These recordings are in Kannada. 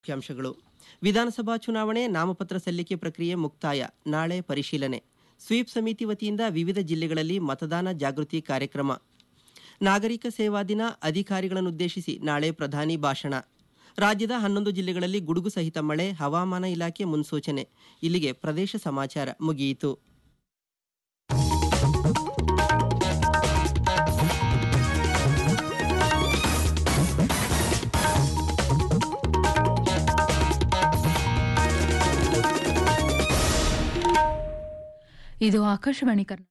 ಮುಖ್ಯಾಂಶಗಳು ವಿಧಾನಸಭಾ ಚುನಾವಣೆ ನಾಮಪತ್ರ ಸಲ್ಲಿಕೆ ಪ್ರಕ್ರಿಯೆ ಮುಕ್ತಾಯ ನಾಳೆ ಪರಿಶೀಲನೆ ಸ್ವೀಪ್ ಸಮಿತಿ ವತಿಯಿಂದ ವಿವಿಧ ಜಿಲ್ಲೆಗಳಲ್ಲಿ ಮತದಾನ ಜಾಗೃತಿ ಕಾರ್ಯಕ್ರಮ ನಾಗರಿಕ ಸೇವಾ ದಿನ ಅಧಿಕಾರಿಗಳನ್ನುದ್ದೇಶಿಸಿ ನಾಳೆ ಪ್ರಧಾನಿ ಭಾಷಣ ರಾಜ್ಯದ ಹನ್ನೊಂದು ಜಿಲ್ಲೆಗಳಲ್ಲಿ ಗುಡುಗು ಸಹಿತ ಮಳೆ ಹವಾಮಾನ ಇಲಾಖೆ ಮುನ್ಸೂಚನೆ ಇಲ್ಲಿಗೆ ಪ್ರದೇಶ ಸಮಾಚಾರ ಮುಗಿಯಿತು ಇದು ಆಕಾಶವಾಣಿ ಕರ್ನಾಟಕ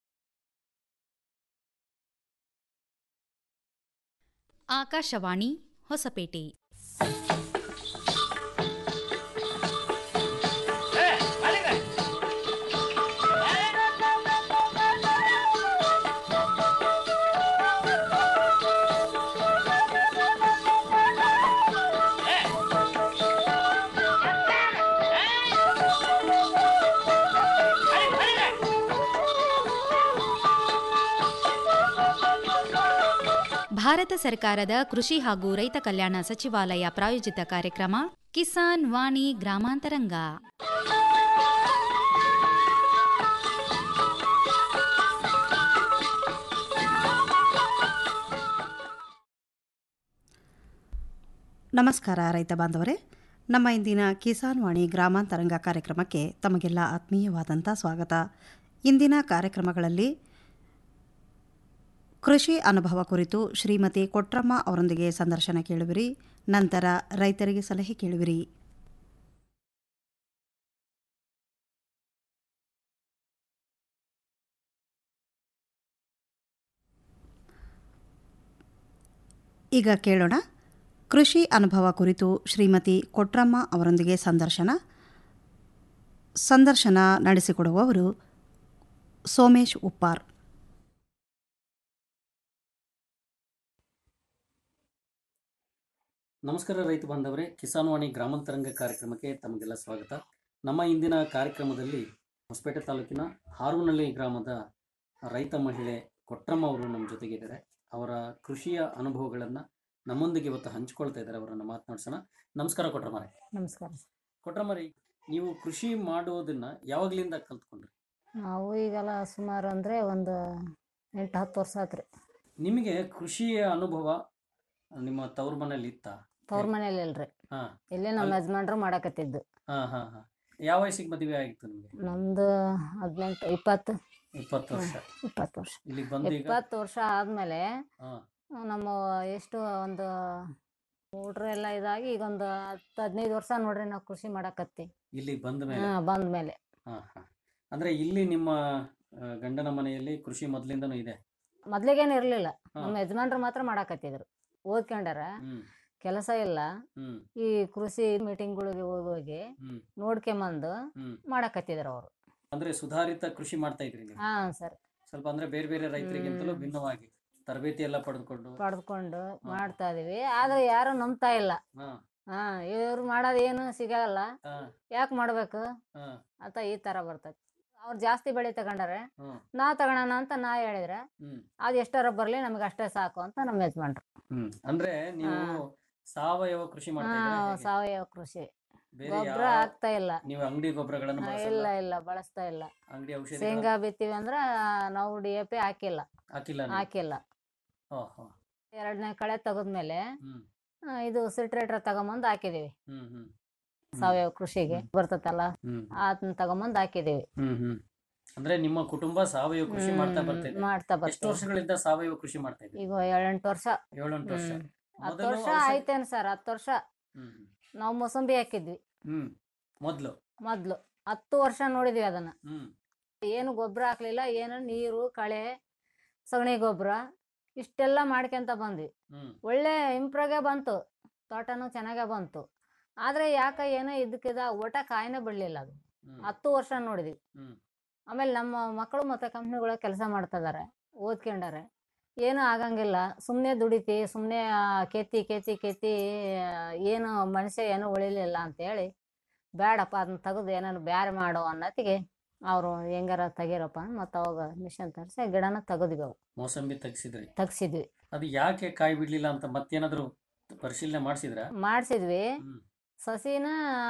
ಆಕಾಶವಾಣಿ ಹೊಸಪೇಟೆ ಭಾರತ ಸರ್ಕಾರದ ಕೃಷಿ ಹಾಗೂ ರೈತ ಕಲ್ಯಾಣ ಸಚಿವಾಲಯ ಪ್ರಾಯೋಜಿತ ಕಾರ್ಯಕ್ರಮ ಕಿಸಾನ್ ವಾಣಿ ಗ್ರಾಮಾಂತರಂಗ ನಮಸ್ಕಾರ ರೈತ ಬಾಂಧವರೇ ನಮ್ಮ ಇಂದಿನ ಕಿಸಾನ್ ವಾಣಿ ಗ್ರಾಮಾಂತರಂಗ ಕಾರ್ಯಕ್ರಮಕ್ಕೆ ತಮಗೆಲ್ಲ ಆತ್ಮೀಯವಾದಂಥ ಸ್ವಾಗತ ಇಂದಿನ ಕಾರ್ಯಕ್ರಮಗಳಲ್ಲಿ ಕೃಷಿ ಅನುಭವ ಕುರಿತು ಶ್ರೀಮತಿ ಕೊಟ್ರಮ್ಮ ಅವರೊಂದಿಗೆ ಸಂದರ್ಶನ ಕೇಳುವಿರಿ ನಂತರ ರೈತರಿಗೆ ಸಲಹೆ ಕೇಳುವಿರಿ ಈಗ ಕೇಳೋಣ ಕೃಷಿ ಅನುಭವ ಕುರಿತು ಶ್ರೀಮತಿ ಕೊಟ್ರಮ್ಮ ಅವರೊಂದಿಗೆ ಸಂದರ್ಶನ ಸಂದರ್ಶನ ನಡೆಸಿಕೊಡುವವರು ಸೋಮೇಶ್ ಉಪ್ಪಾರ್ ನಮಸ್ಕಾರ ರೈತ ಬಾಂಧವರೇ ಕಿಸಾನ್ ವಾಣಿ ಗ್ರಾಮಾಂತರಂಗ ಕಾರ್ಯಕ್ರಮಕ್ಕೆ ತಮಗೆಲ್ಲ ಸ್ವಾಗತ ನಮ್ಮ ಇಂದಿನ ಕಾರ್ಯಕ್ರಮದಲ್ಲಿ ಹೊಸಪೇಟೆ ತಾಲೂಕಿನ ಹಾರೂನಹಳ್ಳಿ ಗ್ರಾಮದ ರೈತ ಮಹಿಳೆ ಕೊಟ್ರಮ್ಮ ಅವರು ನಮ್ಮ ಜೊತೆಗಿದ್ದಾರೆ ಅವರ ಕೃಷಿಯ ಅನುಭವಗಳನ್ನು ನಮ್ಮೊಂದಿಗೆ ಇವತ್ತು ಹಂಚಿಕೊಳ್ತಾ ಇದ್ದಾರೆ ಅವರನ್ನು ಮಾತನಾಡ್ಸೋಣ ನಮಸ್ಕಾರ ಕೊಟ್ರಮ್ಮರೇ ನಮಸ್ಕಾರ ಸರ್. ಕೊಟ್ರಮ್ಮರಿ ನೀವು ಕೃಷಿ ಮಾಡೋದನ್ನ ಯಾವಾಗಲಿಂದ ಕಲ್ತ್ಕೊಂಡ್ರಿ ನಾವು ಈಗೆಲ್ಲ ಸುಮಾರು ಅಂದರೆ ಒಂದು ಎಂಟು ಹತ್ತು ವರ್ಷ ಆತ್ರಿ ನಿಮಗೆ ಕೃಷಿಯ ಅನುಭವ ನಿಮ್ಮ ತವ್ರ ಮನೇಲಿ ಇತ್ತಾ ತವ್ರ ಮನೇಲಿ ಇಲ್ರಿ ಹಾ ಇಲ್ಲೇ ನಮ್ಮ ಅಲ್ಲಿ- ಯಜಮಾನ್ರು ಮಾಡಕತ್ತಿದ್ದು ಹಾ ಹಾ ಹಾ ಯಾವ ವಯಸ್ಸಿಗೆ ಮದುವೆ ಆಗಿತ್ತು ನಿಮಗೆ ನಮ್ದು ಹದಿನೆಂಟು ಇಪ್ಪತ್ತು ಇಪ್ಪತ್ತು ವರ್ಷ ಇಪ್ಪತ್ತು ವರ್ಷ ಇಲ್ಲಿಗೆ ಬಂದು ಈಗ ಇಪ್ಪತ್ತು ವರ್ಷ ಆದಮೇಲೆ ಹಾ ನಮ್ಮ ಎಷ್ಟು ಒಂದು ಹುಡ್ರು ಎಲ್ಲ ಇದಾಗಿ ಈಗ ಒಂದು ಹತ್ತು ಹದಿನೈದು ವರ್ಷ ನೋಡ್ರಿ ನಾವು ಕೃಷಿ ಮಾಡಕತ್ತಿ ಇಲ್ಲಿಗೆ ಬಂದ ಮೇಲೆ ಹಾಂ ಬಂದ ಮೇಲೆ ಹಾ ಹಾ ಅಂದ್ರೆ ಇಲ್ಲಿ ನಿಮ್ಮ ಆ, ಗಂಡನ ಮನೆಯಲ್ಲಿ ಕೃಷಿ ಮೊದಲಿಂದನೂ ಇದೆ ಮೊದ್ಲಿಗೇನು ಇರಲಿಲ್ಲ ಹಾ. ನಮ್ಮ ಯಜಮಾನ್ರು ಮಾತ್ರ ಮಾಡಕತ್ತಿದ್ರು ಓದ್ಕೊಂಡಾರ ಹ್ಮ್ ಕೆಲಸ ಇಲ್ಲ ಹ್ಮ್ ಈ ಕೃಷಿ ಮೀಟಿಂಗ್ಗಳಿಗೆ ಹೋಗಿ ಹ್ಮ್ ನೋಡ್ಕೊಂಬಂದು ಹ್ಮ್ ಮಾಡಕತ್ತಿದ್ರು ಅವರು ಅಂದ್ರೆ ಸುಧಾರಿತ ಕೃಷಿ ಮಾಡ್ತಾ ಇದ್ರಿ ನೀವು ಹಾ ಸರ್ ಸ್ವಲ್ಪ ಅಂದ್ರೆ ಬೇರೆ ಬೇರೆ ರೈತರಿಗಿಂತಲೂ ಹ್ಮ್. ಭಿನ್ನವಾಗಿ ತರಬೇತಿ ಎಲ್ಲ ಪಡೆದುಕೊಂಡು ಪಡೆದುಕೊಂಡು ಮಾಡ್ತಾ ಇದೀವಿ ಆದ್ರೆ ಯಾರು ನಂಬ್ತಾ ಇಲ್ಲ ಹಾ ಹಾ ಇವ್ರು ಮಾಡೋದು ಏನು ಸಿಗಲ್ಲ ಹಾ ಯಾಕೆ ಮಾಡ್ಬೇಕು ಹಾ ಅಂತ ಈ ತರ ಬರ್ತೈತಿ ಅವ್ರು ಜಾಸ್ತಿ ಬೆಳೆ ತಗೊಂಡಾರೆ ಹ್ಮ್ ನಾ ತಗೊಳೋಣ ಅಂತ ನಾ ಹೇಳಿದ್ರೆ ಹ್ಮ್ ಅದು ಎಷ್ಟಾರ ಬರ್ಲಿ ನಮಗೆ ಅಷ್ಟೇ ಸಾಕು ಅಂತ ನಮ್ಮ ಯಜಮಾನ್ರು ಹ್ಮ್ ಅಂದ್ರೆ ನೀವು ಹಾ. ಸಾವಯವ ಕೃಷಿ ಮಾಡ್ತಾ ಹಾ ಇದ್ದೀರಾ ಹೇಗೆ? ಸಾವಯವ ಕೃಷಿ ಬೇರೆ ಗೊಬ್ಬರ ಯಾವ ಹಾಕ್ತಾ ಇಲ್ಲ ನೀವು ಅಂಗಡಿ ಗೊಬ್ಬರಗಳನ್ನು ಹಾ, ಬಳಸಲ್ಲ ಇಲ್ಲ ಇಲ್ಲ ಬಳಸ್ತಾ ಇಲ್ಲ ಅಂಗಡಿ ಔಷಧಿ ಶೇಂಗಾ ಬಿತ್ತೀವಿ ಅಂದ್ರ ನಾವು ಡಿ ಎ ಪಿ ಹಾಕಿಲ್ಲ ಹಾಕಿಲ್ಲ ನೀವು? ಹಾಕಿಲ್ಲ ಓ, ಹೋ. ಎರಡನೇ ಕಳೆ ತೆಗೆದ್ಮೇಲೆ ಹ್ಮ್ ಆ, ಇದು ಸಿಟ್ರೇಟ್ರ್ ತಗೊಂಬಂದು ಹಾಕಿದೀವಿ ಹ್ಮ್ ಹ್ಮ್ ಹ್ಮ್. ಸಾವಯವ ಕೃಷಿಗೆ ಬರ್ತತಲ್ಲ ಹ್ಮ್ ಅದನ್ನ ತಗೊಂಬಂದು ಹಾಕಿದೀವಿ ಹ್ಮ್ ಹ್ಮ್ ಅಂದ್ರೆ ನಿಮ್ಮ ಕುಟುಂಬ ಸಾವಯವ ಕೃಷಿ ಮಾಡ್ತಾ ಹ್ಮ್, ಬರ್ತಿದೆ ಮಾಡ್ತಾ ಎಷ್ಟು ಬರ್ತೀವಿ ವರ್ಷಗಳಿಂದ ಸಾವಯವ ಕೃಷಿ ಮಾಡ್ತಾ ಇದ್ದೀರಿ ಈಗ ಏಳೆಂಟು ವರ್ಷ ಏಳೆಂಟು ವರ್ಷ ಹ್ಮ್. ಹತ್ತು ಮೊದಲು ವರ್ಷ ಔಷಧಿ- ಆಯ್ತೇನು ಸರ್ ಹತ್ತು ವರ್ಷ ಹ್ಮ್ ಹ್ಮ್. ನಾವು ಮೊಸಂಬಿ ಹಾಕಿದ್ವಿ ಹ್ಮ್ ಮೊದ್ಲು ಮೊದ್ಲು ಹತ್ತು ವರ್ಷ ನೋಡಿದ್ವಿ ಅದನ್ನ ಹ್ಮ್ ಏನು ಗೊಬ್ಬರ ಹಾಕ್ಲಿಲ್ಲ ಏನು ನೀರು ಕಳೆ ಸಗಣಿ ಗೊಬ್ಬರ ಇಷ್ಟೆಲ್ಲ ಮಾಡ್ಕೊಂತ ಬಂದ್ವಿ ಹ್ಮ್ ಒಳ್ಳೆ ಇಂಪ್ರೂವ್ಗೆ ಬಂತು ತೋಟನೂ ಚೆನ್ನಾಗೇ ಬಂತು ಆದ್ರೆ ಯಾಕೆ ಏನೋ ಇದಕ್ಕಿದ ಒಟ ಕಾಯಿನೇ ಬಿಡ್ಲಿಲ್ಲ ಅದು ಹ್ಮ್ ಹತ್ತು ವರ್ಷ ನೋಡಿದ್ವಿ ಹ್ಮ್ ಆಮೇಲೆ ನಮ್ಮ ಮಕ್ಕಳು ಮತ್ತೆ ಕಂಪ್ನಿಗಳ ಕೆಲಸ ಮಾಡ್ತಿದ್ದಾರೆ ಓದ್ಕೊಂಡಾರೆ ಏನು ಆಗಂಗಿಲ್ಲ ಸುಮ್ಮನೆ ದುಡಿತಿ ಸುಮ್ಮನೆ ಕೆತ್ತಿ ಕೆತ್ತಿ ಕೆತ್ತಿ ಆ, ಏನು ಮನುಷ್ಯ ಏನು ಉಳಿಲಿಲ್ಲ ಅಂತೇಳಿ ಬೇಡಪ್ಪ ಅದನ್ನ ತೆಗೆದು ಏನಾರು ಬ್ಯಾರೆ ಮಾಡು ಅನ್ನತ್ತಿಗೆ ಅವರು ಹೆಂಗಾರ ತೆಗೀರಪ್ಪ ಮತ್ತು ಅವಾಗ ಮಿಷನ್ ತರಿಸಿ ಗಿಡನ ತೆಗೆದ್ವಿ ಅವು ಮೋಸಂಬಿ ತೆಗ್ಸಿದ್ರಿ ತೆಗ್ಸಿದ್ವಿ ಅದು ಯಾಕೆ ಕಾಯಿ ಬಿಡ್ಲಿಲ್ಲ ಅಂತ ಮತ್ತೇನಾದ್ರು ಪರಿಶೀಲನೆ ಮಾಡಿಸಿದ್ರ ಮಾಡಿಸಿದ್ವಿ ಹ್ಮ್ ಸಸಿನ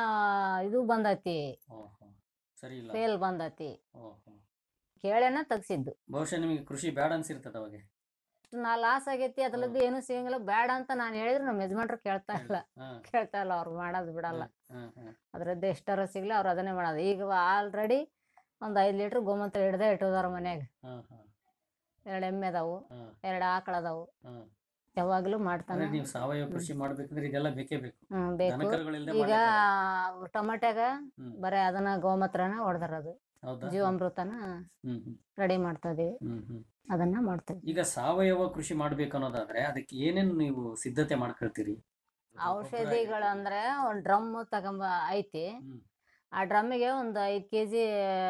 ಇದು ಬಂದೈತಿ ಓಹೋ ಸರಿ ಇಲ್ಲ ಫೇಲ್ ಬಂದೈತಿ ಓಹೋ ಕೇಳೇನ ತೆಗ್ಸಿದ್ದು ಬಹುಶಃ ನಿಮಗೆ ಕೃಷಿ ಬೇಡ ಅನ್ಸಿರ್ತದ ಅವಾಗ ನಾ ಲಾಸ್ ಆಗೈತಿ ಅದ್ರದ್ದು ಏನು ಸಿಗಂಗಿಲ್ಲ ಬೇಡ ಅಂತ ನಾನು ಹೇಳಿದ್ರೆ ನಮ್ಮ ಯಜಮಾನ್ರು ಕೇಳ್ತಾ ಇಲ್ಲ ಹಾ ಕೇಳ್ತಾ ಇಲ್ಲ ಅವ್ರು ಮಾಡೋದು ಬಿಡಲ್ಲ ಹಾ ಹಾ ಅದ್ರದ್ದು ಎಷ್ಟಾರ ಸಿಗ್ಲಿ ಅವ್ರು ಅದನ್ನೇ ಮಾಡೋದು ಈಗ ಆಲ್ರೆಡಿ ಒಂದು ಐದು ಲೀಟ್ರ್ ಗೋಮೂತ್ರ ಹಿಡ್ದೆ ಇಟ್ಟದಾರ ಮನ್ಯಾಗ ಹಾ ಹಾ ಎರಡು ಎಮ್ಮೆ ಅದಾವು ಹಾ ಎರಡು ಆಕಳ ಅದಾವು ಹಾ ಯಾವಾಗ್ಲೂ ಮಾಡ್ತಾನೆ ಅಂದ್ರೆ ನೀವು ಸಾವಯವ ಕೃಷಿ ಮಾಡ್ಬೇಕಂದ್ರೆ ಇದೆಲ್ಲ ಬೇಕೇ ಬೇಕು ಹ್ಮ್ ಬೇಕು ದನಕರುಗಳಿಲ್ದೆ ಈಗ ಮಾಡ್ಲಿಕ್ಕೆ ಟೊಮೆಟೊಗ ಹ್ಮ್. ಬರೀ ಅದನ್ನ ಗೋಮೂತ್ರನ ಹೊಡೆದಾರದು ಹೌದಾ ಜೀವಾಮೃತನ ಹ್ಮ್ ಹ್ಮ್ ರೆಡಿ ಮಾಡ್ತಾ ಇದೀವಿ ಹ್ಮ್ ಹ್ಮ್ ಅದನ್ನ ಮಾಡ್ತೀವಿ ಈಗ ಸಾವಯವ ಕೃಷಿ ಮಾಡ್ಬೇಕು ಅನ್ನೋದಾದ್ರೆ ಅದಕ್ಕೆ ಏನೇನು ನೀವು ಸಿದ್ಧತೆ ಮಾಡ್ಕೊಳ್ತೀರಿ ಔಷಧಿಗಳಂದ್ರೆ ಒಂದ್ ಡ್ರಮ್ ತಗೊಂಬ ಐತಿ ಹ್ಮ್. ಆ ಡ್ರಮ್ಮಿಗೆ ಒಂದು ಐದು ಕೆ ಜಿ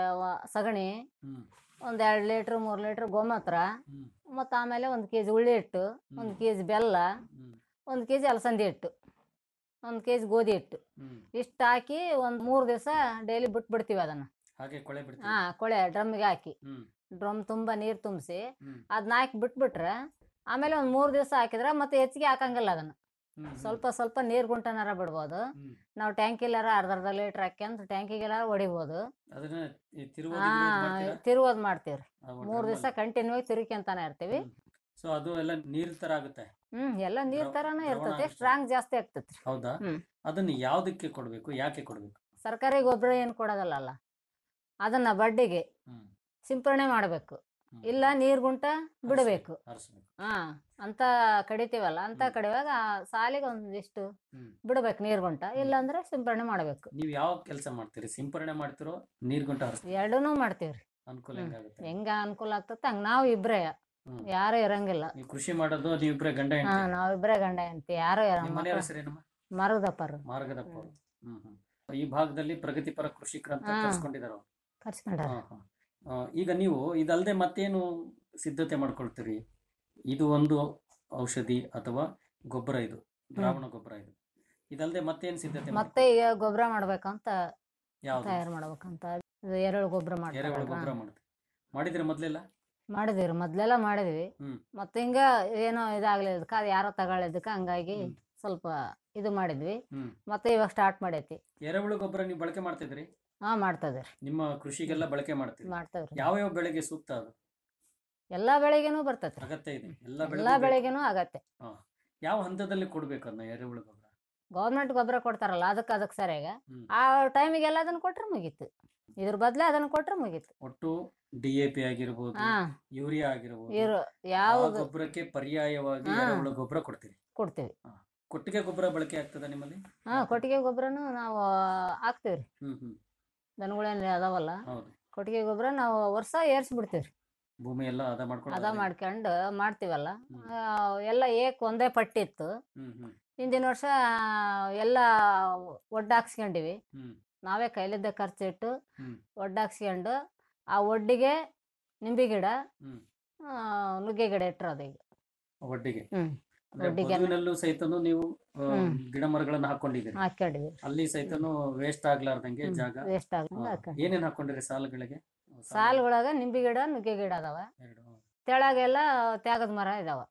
ಸಗಣಿ ಹ್ಮ್ ಒಂದ್ ಎರಡು ಲೀಟ್ರ್ ಮೂರು ಲೀಟ್ರ್ ಗೋಮೂತ್ರ ಹ್ಮ್ ಮತ್ತು ಆಮೇಲೆ ಒಂದು ಕೆ ಜಿ ಉಳ್ಳಿ ಹಿಟ್ಟು ಒಂದು ಕೆ ಜಿ ಬೆಲ್ಲ ಹ್ಮ್ ಒಂದು ಕೆ ಜಿ ಅಲಸಂದಿ ಹಿಟ್ಟು ಒಂದು ಕೆ ಜಿ ಗೋಧಿ ಹಿಟ್ಟು ಹ್ಮ್ ಇಷ್ಟು ಹಾಕಿ ಒಂದು ಮೂರು ದಿವಸ ಡೈಲಿ ಬಿಟ್ಬಿಡ್ತೀವಿ ಅದನ್ನು ಹಾಗೆ ಕೊಳೆ ಬಿಡ್ತೀರಿ ಹಾಂ ಕೊಳೆ ಡ್ರಮ್ಮಿಗೆ ಹಾಕಿ ಹ್ಮ್ ಡ್ರಮ್ ತುಂಬ ನೀರು ತುಂಬಿಸಿ ಹ್ಮ್ ಅದನ್ನ ಹಾಕಿ ಬಿಟ್ಬಿಟ್ರೆ ಆಮೇಲೆ ಒಂದು ಮೂರು ದಿವಸ ಹಾಕಿದ್ರೆ ಮತ್ತೆ ಹೆಚ್ಚಿಗೆ ಹಾಕಂಗಿಲ್ಲ ಅದನ್ನು ಹ್ಮ್ ಹ್ಮ್. ಸ್ವಲ್ಪ ಸ್ವಲ್ಪ ನೀರು ಗುಂಟನಾರ ಬಿಡ್ಬೋದು ಹ್ಮ್. ನಾವು ಟ್ಯಾಂಕಿಲಾರ ಅರ್ಧ ಅರ್ಧ ಲೀಟ್ರ್ ಹಾಕ್ಯಂತ ಟ್ಯಾಂಕಿಗೆಲ್ಲ ಹೊಡಿಬೋದು ಅದನ್ನ ಈ ತಿರುವು ಹಾ ತಿರುಗೋದು ಮಾಡ್ತೀವ್ರಿ ಮೂರು ದಿವಸ ಕಂಟಿನ್ಯೂ ಆಗಿ ತಿರುಗ್ಯಂತಾನೆ ಇರ್ತೀವಿ ಸೊ ಅದು ಎಲ್ಲ ನೀರ್ ತರ ಆಗುತ್ತೆ ಹ್ಮ್ ಎಲ್ಲ ನೀರ್ ದ್ರವ- ತರಾನೇ ದ್ರವಣ ಇರ್ತೈತಿ ಆಗುತ್ತೆ. ಸ್ಟ್ರಾಂಗ್ ಜಾಸ್ತಿ ಆಗ್ತೈತಿ ಹೌದಾ ಹ್ಮ್. ಅದನ್ನ ಯಾವ್ದಕ್ಕೆ ಕೊಡ್ಬೇಕು ಯಾಕೆ ಕೊಡ್ಬೇಕು ಸರ್ಕಾರಿ ಗೊಬ್ಬರ ಏನು ಕೊಡೋದಲ್ಲ ಅದನ್ನ ಬಡ್ಡಿಗೆ ಹ್ಮ್ ಸಿಂಪರಣೆ ಮಾಡಬೇಕು ಹ್ಮ್. ಇಲ್ಲ ನೀರ್ ಗುಂಟ ಬಿಡಬೇಕು ಹರಿಸ್ಬೇಕು ಹಾ ಅಂತ ಕಡಿತೀವಲ್ಲ ಅಂತ ಹ್ಮ್. ಕಡಿವಾಗ ಆ ಸಾಲಿಗೆ ಒಂದಿಷ್ಟು ಹ್ಮ್ ಬಿಡ್ಬೇಕು ನೀರ್ ಗುಂಟ ಇಲ್ಲಾಂದ್ರೆ ಸಿಂಪರಣೆ ಮಾಡಬೇಕು ನೀವ್ ಯಾವ ಕೆಲಸ ಮಾಡ್ತೀರಿ ಸಿಂಪರಣೆ ಮಾಡ್ತಿರೋ ನೀರ್ ಗುಂಟ ಹರಿಸ್ತೀರಿ ಎರಡೂನು ಮಾಡ್ತೀವ್ರಿ ಅನುಕೂಲ ಹ್ಮ್. ಹೆಂಗಾಗುತ್ತೆ ಹೆಂಗ ಅನುಕೂಲ ಆಗ್ತೈತೆ ಹಂಗ ನಾವು ಇಬ್ರೇ ಹ್ಮ್. ಯಾರು ಇರಂಗಿಲ್ಲ ನೀವು ಕೃಷಿ ಮಾಡೋದು ನೀವಿಬ್ರೆ ಗಂಡ ಹಾ ಹೆಂಡತಿ ನಾವಿಬ್ರೇ ಗಂಡ ಅಂತ ಯಾರು ನಿಮ್ಮ ಮನೆಯವ್ರ ಹೆಸರೇನಮ್ಮ ಮರುದಪ್ಪರು ಮಾರ್ಗದಪ್ಪ ಅವರು ಹ್ಮ್ ಹ್ಮ್ ಈ ಭಾಗದಲ್ಲಿ ಪ್ರಗತಿಪರ ಕೃಷಿಕರು ಅಂತ ಹಾ. ಕರ್ಸ್ಕೊಂಡಿದಾರ ಅವ್ರು. ಕರ್ಸ್ಕೊಂಡ್ರ ಹಾ, ಹಾ. ಆ, ಈಗ ನೀವು ಇದಲ್ದೆ ಮತ್ತೇನು ಸಿದ್ಧತೆ ಮಾಡ್ಕೊಳ್ತೀರಿ ಇದು ಒಂದು ಔಷಧಿ ಅಥವಾ ಗೊಬ್ಬರ ಇದು ದ್ರಾವಣ ಗೊಬ್ಬರ ಇದು ಇದಲ್ದೆ ಮತ್ತೇನ್ ಸಿದ್ಧತೆ ಮತ್ತೆ ಈಗ ಗೊಬ್ಬರ ಮಾಡ್ಬೇಕಂತ ಯಾವ್ದು ತಯಾರು ಮಾಡ್ಬೇಕಂತ ಇದು ಎರೆಹುಳು ಗೊಬ್ಬರ ಎರೆಹುಳು ಮಾಡ್ತಾರಲ್ಲ ಗೊಬ್ಬರ ಮಾಡುತ್ತೆ ಮಾಡಿದ್ರೆ ಮೊದ್ಲೆಲ್ಲ ಮಾಡಿದಿವ್ರಿ ಮೊದ್ಲೆಲ್ಲ ಮಾಡಿದ್ವಿ ಹ್ಮ್. ಮತ್ತೆ ಹಿಂಗ ಏನೋ ಇದಾಗ್ಲಿದ್ದಕ್ಕ ಅದು ಯಾರೋ ತಗೊಳಿದ್ದಕ್ಕ ಹಂಗಾಗಿ ಹ್ಮ್. ಸ್ವಲ್ಪ ಇದು ಮಾಡಿದ್ವಿ ಹ್ಮ್ ಮತ್ತೆ ಇವಾಗ ಸ್ಟಾರ್ಟ್ ಮಾಡೈತಿ ಎರೆಹುಳು ಗೊಬ್ಬರ ನೀವು ಬಳಕೆ ಮಾಡ್ತಿದ್ರಿ ಹಾ ಮಾಡ್ತದ್ರಿ ನಿಮ್ಮ ಕೃಷಿಗೆಲ್ಲ ಬಳಕೆ ಮಾಡ್ತೀರಿ ಮಾಡ್ತದ್ರಿ ಯಾವ ಯಾವ ಬೆಳೆಗೆ ಸೂಕ್ತ ಅದು ಎಲ್ಲಾ ಬೆಳೆಗೆನೂ ಬರ್ತೈತ್ರಿ ಅಗತ್ಯ ಇದೆ ಎಲ್ಲ ಎಲ್ಲಾ ಬೆಳೆಗೂ ಬೇಕು. ಬೆಳೆಗೆನೂ ಆಗತ್ತೆ ಯಾವ ಹಂತದಲ್ಲಿ ಕೊಡ್ಬೇಕು ಅದನ್ನ ಎರೆಹುಳು ಗೊಬ್ಬರ ಗೌರ್ಮೆಂಟ್ ಗೊಬ್ಬರ ಕೊಡ್ತಾರಲ್ಲ ಅದಕ್ಕೆ ಅದಕ್ಕೆ ಸರಿಯಾಗ ಹ್ಮ್. ಆ ಟೈಮಿಗೆಲ್ಲ ಅದನ್ನ ಕೊಟ್ರೆ ಮುಗೀತು ಇದ್ರ ಬದ್ಲೆ ಅದನ್ನ ಕೊಟ್ರೆ ಮುಗೀತು ಒಟ್ಟು ಡಿ ಎ ಪಿ ಆಗಿರ್ಬೋದು ಹಾ ಯೂರಿಯಾ ಆಗಿರ್ಬೋದು ಇರು ಆ ಯಾವ್ದು ಗೊಬ್ಬರಕ್ಕೆ ಪರ್ಯಾಯವಾಗಿ ಹಾ. ಎರೆಹುಳು ಗೊಬ್ಬರ ಕೊಡ್ತೀರಿ ಕೊಡ್ತೀವಿ ಕೊಟ್ಟಿಗೆ ಗೊಬ್ಬರ ಬಳಕೆ ಆಗ್ತದ ನಿಮ್ಮಲ್ಲಿ ಹಾ ಕೊಟ್ಟಿಗೆ ಗೊಬ್ಬರನು ನಾವು ಹಾಕ್ತಿವ್ರಿ ಹ್ಮ್ ಹ್ಮ್ ದನಗಳೇನು ಅದಾವಲ್ಲ ಹೌದು ಕೊಟ್ಟಿಗೆ ಗೊಬ್ಬರ ನಾವು ವರ್ಷ ಏರ್ಸಿ ಬಿಡ್ತೀವ್ರಿ ಭೂಮಿ ಎಲ್ಲ ಅದ ಮಾಡ್ಕೊಂಡು ಅದ ಮಾಡ್ಕೊಂಡು ಮಾಡ್ತೀವಲ್ಲ ಹ್ಮ್. ಆ, ಎಲ್ಲ ಏಕ್ ಒಂದೇ ಪಟ್ಟಿತ್ತು ಹ್ಮ್ ಹ್ಮ್ ಹಿಂದಿನ ವರ್ಷ ಎಲ್ಲ ಒಡ್ಡಾಕ್ಸ್ಕೊಂಡಿವಿ ಹ್ಮ್ ನಾವೇ ಕೈಲಿದ್ದ ಖರ್ಚಿಟ್ಟು ಹ್ಮ್. ಒಡ್ಡಾಕ್ಸ್ಕೊಂಡು ಆ ಒಡ್ಡಿಗೆ ನಿಂಬೆ ಗಿಡ ಹ್ಮ್. ಆ, ನುಗ್ಗೆ ಗಿಡ ಇಟ್ಟಿರೋದು ಈಗ ಒಡ್ಡಿಗೆ ಹ್ಮ್. ಅಂದ್ರೆ ಒಡ್ಡಿಗೆ ಬದುವಿನಲ್ಲೂ ಸಹಿತನು ನೀವು ಆ, ಹ್ಮ್. ಗಿಡ ಮರಗಳನ್ನ ಹಾಕೊಂಡಿದ್ದೀರಿ ಹಾಕೊಂಡಿವಿ ಅಲ್ಲಿ ಸಹಿತನು ವೇಸ್ಟ್ ಆಗ್ಲಾರ್ದಂಗೆ ಜಾಗ ವೇಸ್ಟ್ ಆಗಂಗ ಆ, ಹಾಕೊಂಡು ಏನೇನ್ ಹಾಕೊಂಡಿರಿ ಸಾಲುಗಳಿಗೆ ಸಾಲುಗಳಾಗ ನಿಂಬೆ ಗಿಡ ನುಗ್ಗೆ ಗಿಡ ಅದಾವ ಎರಡು ತೆಳಗೆಲ್ಲ ತ್ಯಾಗದ ಮರ ಇದಾವ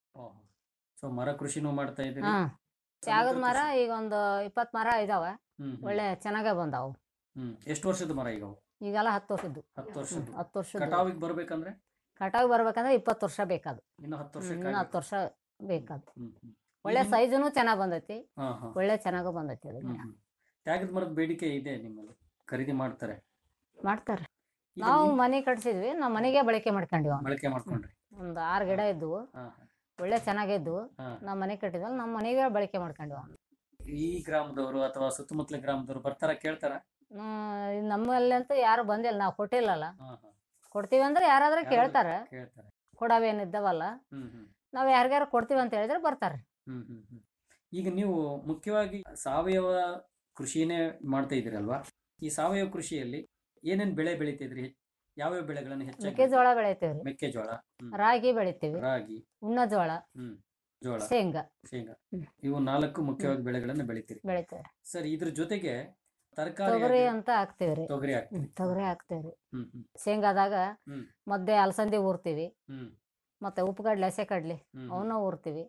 ಸೊ ಮರ ಕೃಷಿನೂ ಮಾಡ್ತಾ ಇದ್ದೀರಿ ಹಾ ತ್ಯಾಗದ ಸಮುದ್ರ ಮರ ಕೃಷಿ. ಈಗ ಒಂದು ಇಪ್ಪತ್ ಮರ ಇದಾವ ಹ್ಮ್ ಹ್ಮ್. ಒಳ್ಳೆ ಚೆನ್ನಾಗೇ ಬಂದಾವು ಹ್ಮ್ ಎಷ್ಟು ವರ್ಷದ ಮರ ಈಗ ಅವು? ಈಗೆಲ್ಲ ಹತ್ತು ವರ್ಷದ್ದು ಹತ್ತು ವರ್ಷದ್ದು ಹತ್ತು ವರ್ಷದ ಕಟಾವಿಗೆ ಬರ್ಬೇಕಂದ್ರೆ ಕಟಾವ್ ಬರ್ಬೇಕಂದ್ರೆ ಇಪ್ಪತ್ತು ವರ್ಷ ಬೇಕಾದು ಇನ್ನು ಹತ್ತು ವರ್ಷ ಇನ್ನು ಹತ್ತು ವರ್ಷ ಬೇಕಾದು ಹ್ಮ್ ಹ್ಮ್. ಒಳ್ಳೆ ಈಗಿನ- ಸೈಜುನು ಚೆನ್ನಾಗ್ ಬಂದೈತಿ ಹಾ ಹಾ ಒಳ್ಳೆ ಚೆನ್ನಾಗೂ ಬಂದೈತಿ ಅದು ಹ್ಮ್ ಹ್ಮ್. ತ್ಯಾಗದ ಮರದ ಬೇಡಿಕೆ ಇದೆ ನಿಮ್ಮಲ್ಲಿ ಖರೀದಿ ಮಾಡ್ತಾರೆ ಮಾಡ್ತಾರೆ ಈಗ ನಾವು ನೀವು ಮನೆ ಕಟ್ಸಿದ್ವಿ ನಾವು ಮನೆಗೆ ಬಳಕೆ ಮಾಡ್ಕೊಂಡಿವಿ ಅವ್ನ. ಬಳಕೆ ಮಾಡ್ಕೊಂಡ್ರಿ ಒಂದು ಆರು ಗಿಡ ಇದ್ವು ಹಾ ಹಾ. ಒಳ್ಳೆ ಚೆನ್ನಾಗಿದ್ವು ಹಾ. ನಾವು ಮನೆ ಕಟ್ಟಿದ್ವಲ್ಲ ನಮ್ಮ ಮನೆಗೆ ಬಳಕೆ ಮಾಡ್ಕೊಂಡಿವಿ ಅವ್ನ. ಈ ಗ್ರಾಮದವರು ಅಥವಾ ಸುತ್ತಮುತ್ತಲ ಗ್ರಾಮದವರು ಬರ್ತಾರ ಕೇಳ್ತಾರ ಹ್ಮ್, ನಮ್ಮಲ್ಲಿ ಅಂತೂ ಯಾರು ಬಂದಿಲ್ಲ ನಾವು ಕೊಟ್ಟಿಲ್ಲಲ್ಲ ಹಾ ಹಾ ಕೊಡ್ತೀವಿ ಅಂದ್ರೆ ಯಾರಾದ್ರೂ ಯಾರಾದ್ರೂ ಕೇಳ್ತಾರೆ ಕೇಳ್ತಾರೆ ಕೊಡವೇನಿದ್ದಾವಲ್ಲ ಹ್ಮ್ ಹ್ಮ್ ನಾವು ಯಾರಿಗಾರ ಕೊಡ್ತೀವಿ ಅಂತ ಹೇಳಿದ್ರೆ ಬರ್ತಾರೆ ಹ್ಮ್ ಹ್ಮ್ ಹ್ಮ್ ಈಗ ನೀವು ಮುಖ್ಯವಾಗಿ ಸಾವಯವ ಕೃಷಿನೇ ಮಾಡ್ತಾ ಇದ್ದೀರಲ್ವಾ ಈ ಸಾವಯವ ಕೃಷಿಯಲ್ಲಿ ಏನೇನ್ ಬೆಳೆ ಬೆಳಿತಿದ್ರಿ ಯಾವ್ಯಾವ ಬೆಳೆಗಳನ್ನು ಹೆಚ್ಚಾಗಿ ಮೆಕ್ಕೆಜೋಳ ಬೆಳಿತೀವ್ರಿ ಮೆಕ್ಕೆಜೋಳ ಹ್ಮ್. ರಾಗಿ ಬೆಳಿತೀವಿ ರಾಗಿ ಉಣ್ಣ ಜೋಳ ಹ್ಮ್ ಜೋಳ ಶೇಂಗಾ ಶೇಂಗಾ ಹ್ಮ್. ಇವು ನಾಲ್ಕು ಮುಖ್ಯವಾಗಿ ಬೆಳೆಗಳನ್ನು ಬೆಳಿತೀರಿ ಬೆಳಿತೀವಿ ಸರ್ ಇದ್ರ ಜೊತೆಗೆ ತರಕಾರಿ ತೊಗರಿ ಅಂತ ಹಾಕ್ತಿವ್ರಿ ತೊಗರಿ ಹಾಕ್ತೀರಿ ಹ್ಮ್, ತೊಗರಿ ಹಾಕ್ತಿವ್ರಿ ಹ್ಮ್ ಹ್ಮ್ ಶೇಂಗಾದಾಗ ಹ್ಮ್. ಮಧ್ಯೆ ಅಲಸಂದಿ ಊರ್ತೀವಿ ಹ್ಮ್ ಮತ್ತೆ ಉಪ್ಪುಗಡ್ಲೆ ಹಸೆ ಕಡ್ಲಿ ಹ್ಮ್ ಅವನ್ನ ಊರ್ತೀವಿ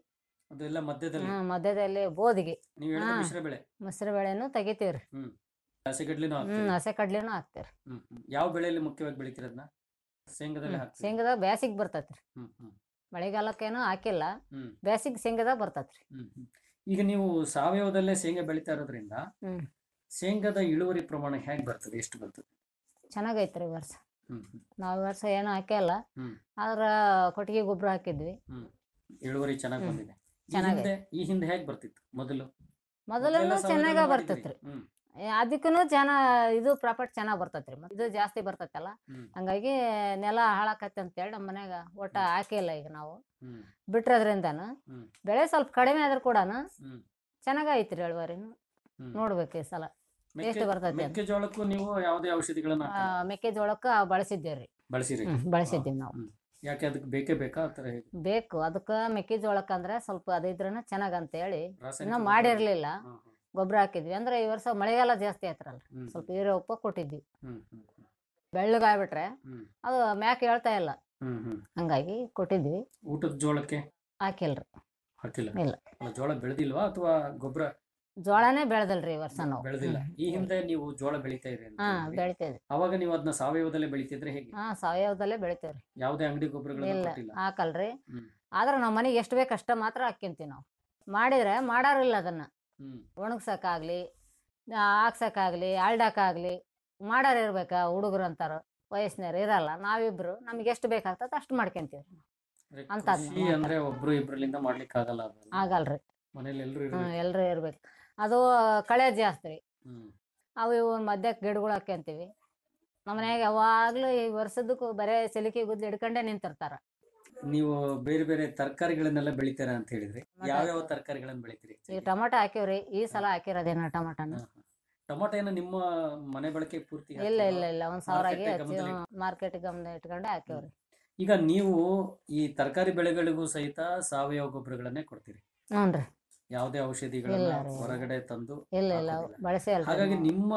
ಅದೆಲ್ಲ ಮಧ್ಯದಲ್ಲಿ ಹ್ಮ್ ಮಧ್ಯದಲ್ಲಿ ಬೋದಿಗೆ ನೀವು ಹೇಳಿದ ಹಾ. ಮಿಶ್ರ ಬೆಳೆ ಮೊಸರು ಬೇಳೆನು ತೆಗಿತೀವ್ರಿ ಹಸಿಗಡ್ಲಿನೂ ಹ್ಮ್ ಹಾಕ್ತೀರಿ ಹಸೆ ಕಡ್ಲಿನೂ ಹಾಕ್ತೀವ್ರಿ ಹ್ಮ್ ಹ್ಮ್. ಯಾವ ಬೆಳೆಯಲ್ಲಿ ಮುಖ್ಯವಾಗಿ ಬೆಳಿತೀರ ಅದನ್ನ ಶೇಂಗಾದಲ್ಲಿ ಹ್ಮ್. ಹಾಕ್ತೀರಿ ಶೇಂಗದಾಗ ಬ್ಯಾಸಿಗ್ ಬರ್ತೈತ್ರಿ ಹ್ಮ್ ಹ್ಮ್ ಮಳೆಗಾಲಕ್ಕೇನು ಹಾಕಿಲ್ಲ ಹ್ಮ್ ಬ್ಯಾಸಿಗ್ ಶೇಂಗದಾಗ ಬರ್ತೈತ್ರಿ ಹ್ಮ್ ಹ್ಮ್. ಈಗ ನೀವು ಸಾವಯವದಲ್ಲೇ ಶೇಂಗಾ ಬೆಳಿತಾ ಇರೋದ್ರಿಂದ ಹ್ಮ್. ಶೇಂಗಾದ ಇಳುವರಿ ಪ್ರಮಾಣ ಹೇಗೆ ಬರ್ತದೆ ಎಷ್ಟು ಬರ್ತದೆ ಚೆನ್ನಾಗೈತ್ರಿ ಈ ವರ್ಷ ಹ್ಮ್ ಹ್ಮ್. ನಾವು ಈ ವರ್ಷ ಏನು ಹಾಕಿಲ್ಲ ಹ್ಮ್. ಆದ್ರ ಕೊಟ್ಟಿಗೆ ಗೊಬ್ಬರ ಹಾಕಿದ್ವಿ ಇಳುವರಿ ಚೆನ್ನಾಗಿ ಹ್ಮ್. ಬಂದಿದೆ ಈ ಚೆನ್ನಾಗೈತೆ. ಹಿಂದೆ ಈ ಹಿಂದೆ ಹೇಗೆ ಬರ್ತಿತ್ತು ಮೊದಲು ಮೊದಲೆಲ್ಲ ಮೊದಲೆಲ್ಲ ಸಾವಯವ ಚೆನ್ನಾಗ ಮಾಡಿದ್ರಿ. ಬರ್ತೈತ್ರಿ ಹ್ಮ್ ಅದಕ್ಕೂ ಜನ ಇದು ಪ್ರಾಫಿಟ್ ಚೆನ್ನಾಗ್ ಬರ್ತೈತ್ರಿ ಮತ್ತ್ ಇದು ಜಾಸ್ತಿ ಬರ್ತೈತಲ್ಲ ಹ್ಮ್ ಹಂಗಾಗಿ ನೆಲ ಹಾಳಾಕತ್ತೆ ಅಂತೇಳಿ ನಮ್ಮ ಮನ್ಯಾಗ ಒಟ್ಟ ಹಾಕಿಲ್ಲ ಈಗ ನಾವು ಹ್ಮ್ ಬಿಟ್ರದ್ರಿಂದನು ಹ್ಮ್. ಬೆಳೆ ಸ್ವಲ್ಪ ಕಡಿಮೆ ಆದ್ರೂ ಕೂಡ ಹ್ಮ್ ಚೆನ್ನಾಗೈತ್ರಿ ಇಳುವರಿನು ಹ್ಮ್. ನೋಡ್ಬೇಕು ಈ ಸಲ ಮೆಕ್ಕೆ- ಎಷ್ಟು ಬರ್ತೈತೆ ಅಂತ. ಮೆಕ್ಕೆಜೋಳಕ್ಕೂ ನೀವು ಯಾವುದೇ ಔಷಧಿಗಳನ್ನ ಆ, ಹಾಕಲ್ಲ? ಮೆಕ್ಕೆಜೋಳಕ್ಕ ಬಳಸಿದ್ದೇವ್ರಿ ಬಳಸಿರಿ ಹ್ಮ್ ಬಳಸಿದ್ದೀವಿ ನಾವು ಹ್ಮ್. ಯಾಕೆ ಅದಕ್ಕೆ ಬೇಕೇ ಬೇಕಾ ಆತರ ಹೇಗೆ ಬೇಕು ಅದಕ್ಕ ಮೆಕ್ಕೆಜೋಳಕ್ಕ ಅಂದ್ರೆ ಸ್ವಲ್ಪ ಅದಿದ್ರನ ಚೆನ್ನಾಗ್ ಅಂತೇಳಿ ರಾಸಾಯನಿಕ ಇನ್ನ ಗೊಬ್ಬರ? ಮಾಡಿರ್ಲಿಲ್ಲ ಹಾ, ಹಾ. ಗೊಬ್ಬರ ಹಾಕಿದ್ವಿ ಅಂದ್ರೆ ಈ ವರ್ಷ ಮಳೆಗಾಲ ಜಾಸ್ತಿ ಆಯ್ತರಲ್ಲ ಹ್ಮ್, ಸ್ವಲ್ಪ ಹೀರೋ ಉಪ್ಪ ಕೊಟ್ಟಿದ್ವಿ ಹ್ಮ್, ಹ್ಮ್, ಹ್ಮ್, ಬೆಳ್ಳಗಾಗ್ಬಿಟ್ರೆ ಹ್ಮ್, ಅದು ಮ್ಯಾಕ್ ಹೇಳ್ತಾ ಇಲ್ಲ ಹ್ಮ್, ಹ್ಮ್. ಹಂಗಾಗಿ ಕೊಟ್ಟಿದ್ವಿ ಊಟದ ಜೋಳಕ್ಕೆ ಹಾಕಿಲ್ರಿ ಹಾಕಿಲ್ಲ ಇಲ್ಲ. ಅಲ್ಲ, ಜೋಳ ಬೆಳೆದಿಲ್ವಾ ಅಥವಾ ಗೊಬ್ಬರ ಜೋಳನೇ ಬೆಳೆದಲ್ರಿ ಈ ವರ್ಷ ನಾವು ಬೆಳೆದಿಲ್ಲ ಹ್ಮ್. ಈ ಹಿಂದೆ ನೀವು ಜೋಳ ಬೆಳಿತಾ ಇದ್ರಿ ಅಂತ ಹಾ ಹೇಳಿದ್ರಿ. ಬೆಳಿತೇವೆ ಅವಾಗ ನೀವು ಅದನ್ನ ಸಾವಯವದಲ್ಲೇ ಬೆಳಿತಿದ್ರೆ ಹೇಗೆ ಹಾ ಸಾವಯವದಲ್ಲೇ ಬೆಳಿತೇವ್ರಿ ಯಾವುದೇ ಅಂಗಡಿ ಗೊಬ್ಬರಗಳನ್ನ ಇಲ್ಲ ಕೊಟ್ಟಿಲ್ಲ ಹಾಕಲ್ರಿ ಹ್ಮ್. ಆದ್ರೆ ನಮ್ಮ ಮನೆಗೆ ಎಷ್ಟು ಬೇಕು ಅಷ್ಟ ಮಾತ್ರ ಹಾಕ್ಯಂತೀವಿ ನಾವು ಮಾಡಿದ್ರೆ ಮಾಡಾರಿಲ್ಲ ಅದನ್ನ ಹ್ಮ್ ಒಣಗ್ಸಕ್ಕಾಗ್ಲಿ ಹಾಕ್ಸಕ್ಕಾಗ್ಲಿ ಆಳ್ಡಕ್ಕಾಗ್ಲಿ ಮಾಡಾರ್ ಇರ್ಬೇಕ ಹುಡುಗರು ಅಂತಾರ ವಯಸ್ಸಿನವ್ರು ಇರಲ್ಲ ನಾವಿಬ್ರು ನಮ್ಗೆ ಎಷ್ಟು ಬೇಕಾಗ್ತದ ಅಷ್ಟು ಮಾಡ್ಕೊಂತೀವಿ ಅಂದ್ರೆ ಅಂತ ಕೃಷಿ ಮಾಡ್ತಾರೆ. ಅಂದ್ರೆ ಒಬ್ರು ಇಬ್ರಲಿಂದ ಮಾಡ್ಲಿಕ್ಕೆ ಆಗಲ್ಲ ಅದನ್ನ. ಆಗಲ್ರಿ ಮನೇಲಿ ಎಲ್ರು ಹ್ಮ್ ಇರ್ಬೇಕು ಎಲ್ರು ಇರ್ಬೇಕು ಅದು ಕಳೆ ಜಾಸ್ತಿ ರೀ ಹ್ಮ್ ಅವು ಇವು ಮಧ್ಯಕ್ಕೆ ಗಿಡಗಳು ಹಾಕ್ಯಂತೀವಿ ನಮ್ಮ ಮನ್ಯಾಗ ಯಾವಾಗ್ಲೂ ಈ ವರ್ಷದಕ್ಕೂ ಬರೇ ಸಲಿಕೆ ಗುದ್ಲಿ ಹಿಡ್ಕೊಂಡೇ ನಿಂತಿರ್ತಾರ ನೀವು ಬೇರೆ ಬೇರೆ ತರಕಾರಿಗಳನ್ನೆಲ್ಲ ಬೆಳಿತೀರಾ ಅಂತ ಹೇಳಿದ್ರಿ ಟೊಮಟೊ ಯಾವ್ಯಾವ ಹಾಕಿವ್ರಿ. ತರಕಾರಿಗಳನ್ನ ಬೆಳಿತೀರಿ ಈಗ ಟೊಮಾಟೊ ಹಾಕಿವ್ರಿ ಈ ಸಲ ಹಾಕಿರೋದೇನ ಟೊಮಾಟೋನ ಹಾ, ಹಾ. ಟೊಮೊಟೊ ಏನ ನಿಮ್ಮ ಮನೆ ಬಳಕೆ ಪೂರ್ತಿ ಇಲ್ಲ ಹಾಕಿಲ್ವಾ? ಇಲ್ಲ ಇಲ್ಲ ಒಂದ್ ಸಾವಿರ ಆಗಿ ಮಾರ್ಕೆಟ್ಗೆ ಗಮನದಲ್ಲಿ- ಮಾರ್ಕೆಟ್ ಗಮನ ಇಟ್ಕೊಂಡೆ ಹಾಕಿವ್ರಿ ಈಗ ನೀವು ಈ ತರಕಾರಿ ಬೆಳೆಗಳಿಗೂ ಸಹಿತ ಸಾವಯವ ಗೊಬ್ಬರಗಳನ್ನೇ ಕೊಡ್ತೀರಿ ಹ್ಞೂನ್ರಿ ಯಾವುದೇ ಔಷಧಿಗಳನ್ನ ಇಲ್ಲ ರೀ, ಇಲ್ಲ. ಹೊರಗಡೆ ತಂದು ಇಲ್ಲ ಇಲ್ಲ ಹಾಕೋದಿಲ್ಲ. ಬಳಸೇ ಅಲ್ರಿ ಹಾಗಾಗಿ ನಾವು. ನಿಮ್ಮ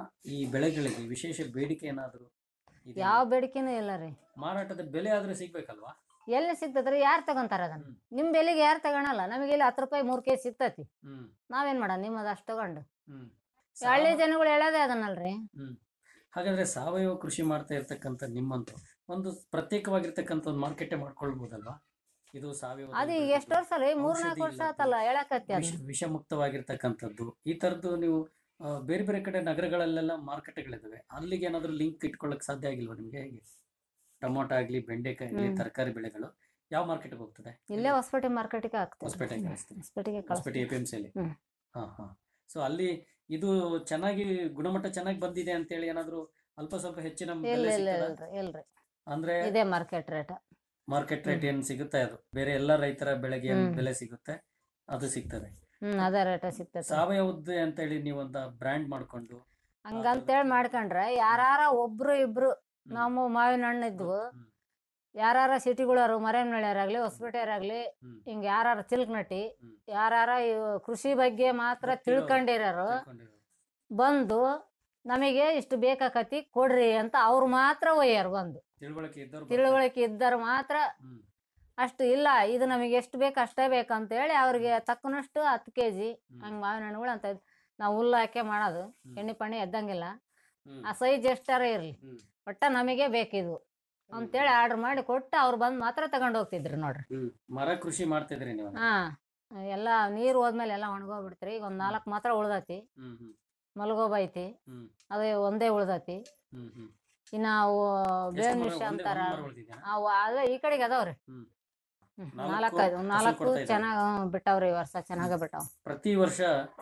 ಈ ಬೆಳೆಗಳಿಗೆ ವಿಶೇಷ ಬೇಡಿಕೆ ಏನಾದ್ರು ಇದೆಯಾ? ಯಾವ ಬೇಡಿಕೆನೂ ಇಲ್ಲ ರೀ ಮಾರಾಟದ ಬೆಲೆ ಆದ್ರೆ ಸಿಗ್ಬೇಕಲ್ವಾ ಎಲ್ಲಿ ಸಿಗ್ತದ್ರಿ ಯಾರು ತಗೊಂತಾರ ಅದನ್ನ ಹ್ಮ್. ನಿಮ್ ಬೆಲೆಗೆ ಯಾರು ತಗೊಳಲ್ಲ ನಮಗೆ ಇಲ್ಲಿ ಹತ್ತು ರೂಪಾಯಿ ಮೂರ್ ಕೆಜಿ ಸಿಗ್ತತಿ ಹ್ಮ್ ನಾವೇನ್ ಮಾಡೋಣ ನಿಮ್ಮದು ಅಷ್ಟು ತಗೊಂಡು ಹ್ಮ್ ಹಳ್ಳಿ ಸಾವ- ಜನಗಳು ಹೇಳೋದೇ ಅದನ್ನಲ್ರಿ ಹ್ಮ್ ಹಾಗಾದ್ರೆ ಸಾವಯವ ಕೃಷಿ ಮಾಡ್ತಾ ಇರ್ತಕ್ಕಂಥ ನಿಮ್ಮಂತ ಒಂದು ಪ್ರತ್ಯೇಕವಾಗಿರ್ತಕ್ಕಂಥ ಒಂದು ಮಾರ್ಕೆಟೇ ಮಾಡ್ಕೊಳ್ಬಹುದಲ್ವಾ ಇದು ಸಾವಯವ ಅದು ಈಗ ಎಷ್ಟು ವರ್ಷ ರೀ ಮೂರ್ ನಾಲ್ಕು ವರ್ಷ ಆತಲ್ಲ ಹೇಳಕತ್ತಿ ಅದು ವಿಷ ವಿಷಮುಕ್ತವಾಗಿರ್ತಕ್ಕಂಥದ್ದು ಈ ತರದ್ದು ನೀವು ಆ, ಬೇರೆ ಬೇರೆ ಕಡೆ ನಗರಗಳಲ್ಲೆಲ್ಲ ಮಾರುಕಟ್ಟೆಗಳಿದಾವೆ ಅಲ್ಲಿಗೆ ಏನಾದ್ರು ಲಿಂಕ್ ಇಟ್ಕೊಳ್ಳಕ್ ಸಾಧ್ಯ ಆಗಿಲ್ವಾ ನಿಮ್ಗೆ ಹೇಗೆ ಟೊಮೊಟೊ ಆಗ್ಲಿ ಬೆಂಡೆಕಾಯಿ ಆಗ್ಲಿ ಹ್ಮ್. ತರಕಾರಿ ಬೆಳೆಗಳು ಯಾವ ಮಾರ್ಕೆಟ್ಗೆ ಹೋಗ್ತದೆ ಇಲ್ಲೇ ಹೊಸಪೇಟೆ ಮಾರ್ಕೆಟಿಗೆ ಹಾಕ್ತೇವೆ ಹೊಸಪೇಟೆಗೆ ಕಳಿಸ್ತೀವಿ. ಹೊಸಪೇಟೆಗೆ ಹೊಸಪೇಟೆ ಎ ಪಿ ಎಂ ಸಿಯಲ್ಲಿ ಹ್ಮ್. ಹಾ ಹಾ ಸೊ ಅಲ್ಲಿ ಇದು ಚೆನ್ನಾಗಿ ಗುಣಮಟ್ಟ ಚೆನ್ನಾಗಿ ಬಂದಿದೆ ಅಂತೇಳಿ ಏನಾದ್ರು ಅಲ್ಪ ಸ್ವಲ್ಪ ಹೆಚ್ಚಿನ ಇಲ್ಲ ಬೆಲೆ ಇಲ್ಲ ಸಿಗ್ತದಾ? ಇಲ್ರಿ ಇಲ್ರಿ ಅಂದ್ರೆ ಇದೇ ಮಾರ್ಕೆಟ್ ರೇಟ್ ಮಾರ್ಕೆಟ್ ರೇಟ್ ಏನ್ ಸಿಗುತ್ತೆ ಅದು ಬೇರೆ ಎಲ್ಲ ರೈತರ ಬೆಳೆಗೆ ಏನ್ ಹ್ಮ್. ಬೆಲೆ ಸಿಗುತ್ತೆ ಅದು ಸಿಗ್ತದೆ ಹ್ಮ್ ಅದೇ ರೇಟ್ ಸಿಗ್ತೈತಿ ಸಾವಯವದ್ದು ಅಂತೇಳಿ ನೀವು ಒಂದು ಬ್ರ್ಯಾಂಡ್ ಮಾಡ್ಕೊಂಡು ಹಂಗಂತೇಳಿ ಮಾಡ್ಕೊಂಡ್ರೆ ಯಾರಾರ ಒಬ್ರು ಇಬ್ರು ಹ್ಮ್. ನಮ್ಮ ಮಾವಿನ ಹಣ್ಣು ಇದ್ವು ಹ್ಮ್. ಯಾರಾರ ಸಿಟಿಗಳವ್ರು ಮರೇನಳ್ಳಿಯರಾಗ್ಲಿ ಹೊಸಪೇಟೆಯರಾಗ್ಲಿ ಹ್ಮ್. ಹಿಂಗ ಯಾರಾರ ಚಿಲ್ಕ್ ನಟಿ ಹ್ಮ್. ಯಾರಾರ ಇವ್ ಕೃಷಿ ಬಗ್ಗೆ ಮಾತ್ರ ಗೊತ್ತಿರೋರು. ತಿಳ್ಕೊಂಡಿರೋರು ತಿಳ್ಕೊಂಡಿರೋರು. ಬಂದು ನಮಗೆ ಇಷ್ಟು ಬೇಕಾಕತಿ ಕೊಡ್ರಿ ಅಂತ ಅವ್ರು ಮಾತ್ರ ಒಯ್ಯಾರ ಬಂದು ತಿಳುವಳಿಕೆ ಇದ್ದವ್ರು ತಿಳುವಳಿಕೆ ಇದ್ದರು ಮಾತ್ರ ಹ್ಮ್. ಅಷ್ಟು ಇಲ್ಲ ಇದು ನಮಗೆ ಎಷ್ಟು ಬೇಕು ಅಷ್ಟೇ ಬೇಕಂತ ಹೇಳಿ ಅವ್ರಿಗೆ ತಕ್ಕನಷ್ಟು ಹತ್ತು ಕೆ ಜಿ ಹ್ಮ್. ಹಂಗೆ ಮಾವಿನ ಹಣ್ಣುಗಳು ಅಂತ ಇದ್- ನಾವು ಹುಲ್ಲು ಹಾಕಿ ಮಾಡೋದು ಹ್ಮ್. ಎಣ್ಣೆ ಪಣ್ಣೆ ಎದ್ದಂಗಿಲ್ಲ ಹ್ಮ್. ಆ ಸೈಜ್ ಎಷ್ಟಾರ ಇರ್ಲಿ ಹ್ಮ್. ಒಟ್ಟ ನಮಗೆ ಬೇಕಿದು ಅಂತೇಳಿ ಆರ್ಡರ್ ಮಾಡಿ ಕೊಟ್ಟು ಅವ್ರು ಬಂದು ಮಾತ್ರ ತಗೊಂಡು ಹೋಗ್ತಿದ್ರು ನೋಡ್ರಿ ಹ್ಮ್. ಮರ ಕೃಷಿ ಮಾಡ್ತಿದ್ರಿ ನೀವು ಹಾ ಎಲ್ಲ ನೀರು ಹೋದ್ಮೇಲೆ ಎಲ್ಲ ಒಣಗೋಗ್ಬಿಡ್ತ್ರಿ ಈಗ ಒಂದ್ ನಾಲ್ಕು ಮಾತ್ರ ಉಳ್ದತಿ ಹ್ಮ್ ಹ್ಮ್ ಮಲ್ಗೋಬ ಐತಿ ಹ್ಮ್ ಅದೇ ಒಂದೇ ಉಳ್ದತಿ ಹ್ಮ್ ಹ್ಮ್ ಇನ್ನ ಅವು ಎಷ್ಟು ಬೇವಿನ ಮರ? ವಿಷ ಒಂದೇ- ಅಂತಾರ ಒಂದ್ ಮರ ಉಳ್ದಿದ್ಯಾ? ಅವು ಅದೇ ಈ ಕಡೆಗೆ ಅದಾವ್ರಿ ಹ್ಮ್. ಹ್ಮ್. ನಾಲ್ಕು ನಾಲ್ಕು ಐದು- ಫಸಲು ನಾಲ್ಕು ಕೊಡ್ತಾ ಇದಾವೆ. ಚೆನ್ನಾಗ್ ಬಿಟ್ಟಾವ್ರಿ ಈ ವರ್ಷ ಚೆನ್ನಾಗ ಬಿಟ್ಟಾವ್ ಪ್ರತಿ ವರ್ಷ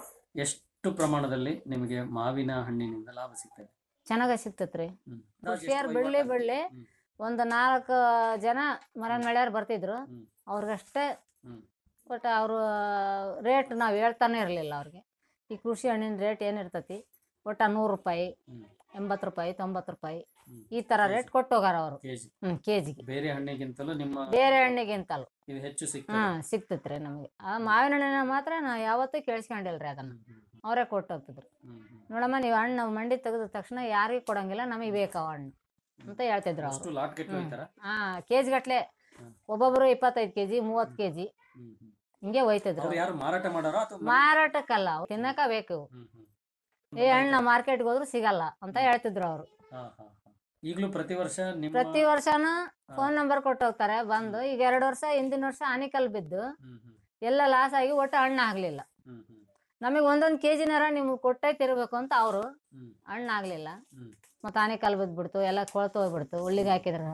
ಎಷ್ಟು ಪ್ರಮಾಣದಲ್ಲಿ ನಿಮಗೆ ಮಾವಿನ ಹಣ್ಣಿನಿಂದ ಲಾಭ ಸಿಗ್ತದೆ ಚೆನ್ನಾಗ ಸಿಕ್ತತ್ರಿ ಹ್ಮ್. ಖುಷಿಯಾರ್ ಎಷ್ಟು ಬಿಡ್ಲಿ ವಹಿವಾಟು? ಬಿಡ್ಲಿ ಹ್ಮ್. ಒಂದ್ ನಾಲ್ಕು ಜನ ಮರನ್ ಮಳ್ಯಾರ್ ಬರ್ತಿದ್ರು ಹ್ಮ್. ಅವ್ರಿಗಷ್ಟೇ ಹ್ಮ್. ಬಟ್ ಅವರು ರೇಟ್ ನಾವು ಹೇಳ್ತಾನೆ ಇರಲಿಲ್ಲ ಅವ್ರಿಗೆ ಈ ಕೃಷಿ ಹಣ್ಣಿನ ರೇಟ್ ಏನಿರ್ತತಿ ಒಟ್ಟ ನೂರು ರೂಪಾಯಿ ಹ್ಮ್. ಎಂಬತ್ತು ರೂಪಾಯಿ ತೊಂಬತ್ತು ರೂಪಾಯಿ ಹ್ಮ್. ಈ ತರ ರೇಟ್ ಕೊಟ್ಟು ಹೋಗಾರ ಅವರು ಕೆಜಿ ಹ್ಮ್ ಕೆಜಿಗೆ ಬೇರೆ ಹಣ್ಣಿಗಿಂತಲೂ ನಿಮ್ಮ ಬೇರೆ ಹಣ್ಣಿಗಿಂತಲ್ಲ ಇದು ಹೆಚ್ಚು ಹಾ ಸಿಗ್ತದೆ ಸಿಕ್ತತ್ರಿ ನಮಗೆ ಆ ಮಾವಿನ ಹಣ್ಣಿನ ಮಾತ್ರ ನಾ ಯಾವತ್ತೂ ಕೇಳಿಸ್ಕೊಂಡಿಲ್ರಿ ಅದನ್ನ ಹ್ಮ್, ಹ್ಮ್, ಅವರೇ ಕೊಟ್ಟು ಹೋಗ್ತಿದ್ರು ಹ್ಮ್, ಹ್ಮ್. ನೋಡಮ್ಮ ನೀವು ಹಣ್ಣು ಮಂಡಿ ತೆಗೆದ ತಕ್ಷಣ ಯಾರಿಗೂ ಕೊಡಂಗಿಲ್ಲ ನಮಗೆ ಬೇಕಾವ ಹಣ್ಣು ಅಂತ ಹೇಳ್ತಿದ್ರು ಅಷ್ಟು ಅವರು ಲಾಟ್ ಗಟ್ಟಲೆ ಹ್ಮ್. ಹೋಯ್ತಾರ ಹಾ ಕೆಜಿ ಗಟ್ಲೆ ಹ್ಮ್. ಒಬ್ಬೊಬ್ರು ಇಪ್ಪತ್ತೈದು ಕೆಜಿ ಮೂವತ್ತು ಕೆಜಿ ಹ್ಮ್, ಹ್ಮ್. ಹಿಂಗೆ ಒಯ್ತಿದ್ರು ಅವ್ರು ಯಾರು ಮಾರಾಟ ಮಾಡಾರೋ ಅಥವಾ ಮನೆ- ಮಾರಾಟಕ್ಕಲ್ಲ ಅವು ತಿನ್ನಕ ಬೇಕು ಇವು. ಹ್ಮ್, ಹ್ಮ್. ಈ ಹಣ್ಣು ಮಾರ್ಕೆಟ್ಗೆ ಹೋದ್ರು ಸಿಗಲ್ಲ ಅಂತ ಹೇಳ್ತಿದ್ರು ಅವರು ಹಾ, ಹಾ, ಹಾ. ಈಗ್ಲೂ ಪ್ರತಿ ವರ್ಷ ನಿಮ್ಮ ಪ್ರತಿ ವರ್ಷನೂ ಹಾ. ಫೋನ್ ನಂಬರ್ ಕೊಟ್ಟು ಹೋಗ್ತಾರೆ ಬಂದು ಈಗ ಎರಡು ವರ್ಷ ಹಿಂದಿನ ವರ್ಷ ಆನಿಕಲ್ ಬಿದ್ದು ಹ್ಮ್, ಹ್ಮ್, ಎಲ್ಲ ಲಾಸ್ ಆಗಿ ಒಟ್ಟು ಹಣ್ಣು ಆಗ್ಲಿಲ್ಲ ಹ್ಮ್, ಹ್ಮ್, ನಮಗೆ ಒಂದೊಂದು ಕೆ ಜಿನಾರ ನಿಮ್ಗೆ ಕೊಟ್ಟೇ ತಿರ್ಬೇಕು ಅಂತ ಅವರು ಹ್ಮ್, ಹಣ್ಣು ಆಗ್ಲಿಲ್ಲ ಹ್ಮ್. ಮತ್ತೆ ಆನಿಕಲ್ ಬಿದ್ಬಿಡ್ತು ಎಲ್ಲ ಕೊಳ್ತು ಹೋಗ್ಬಿಡ್ತು ಉಳ್ಳಿಗೆ ಹಾಕಿದ್ರ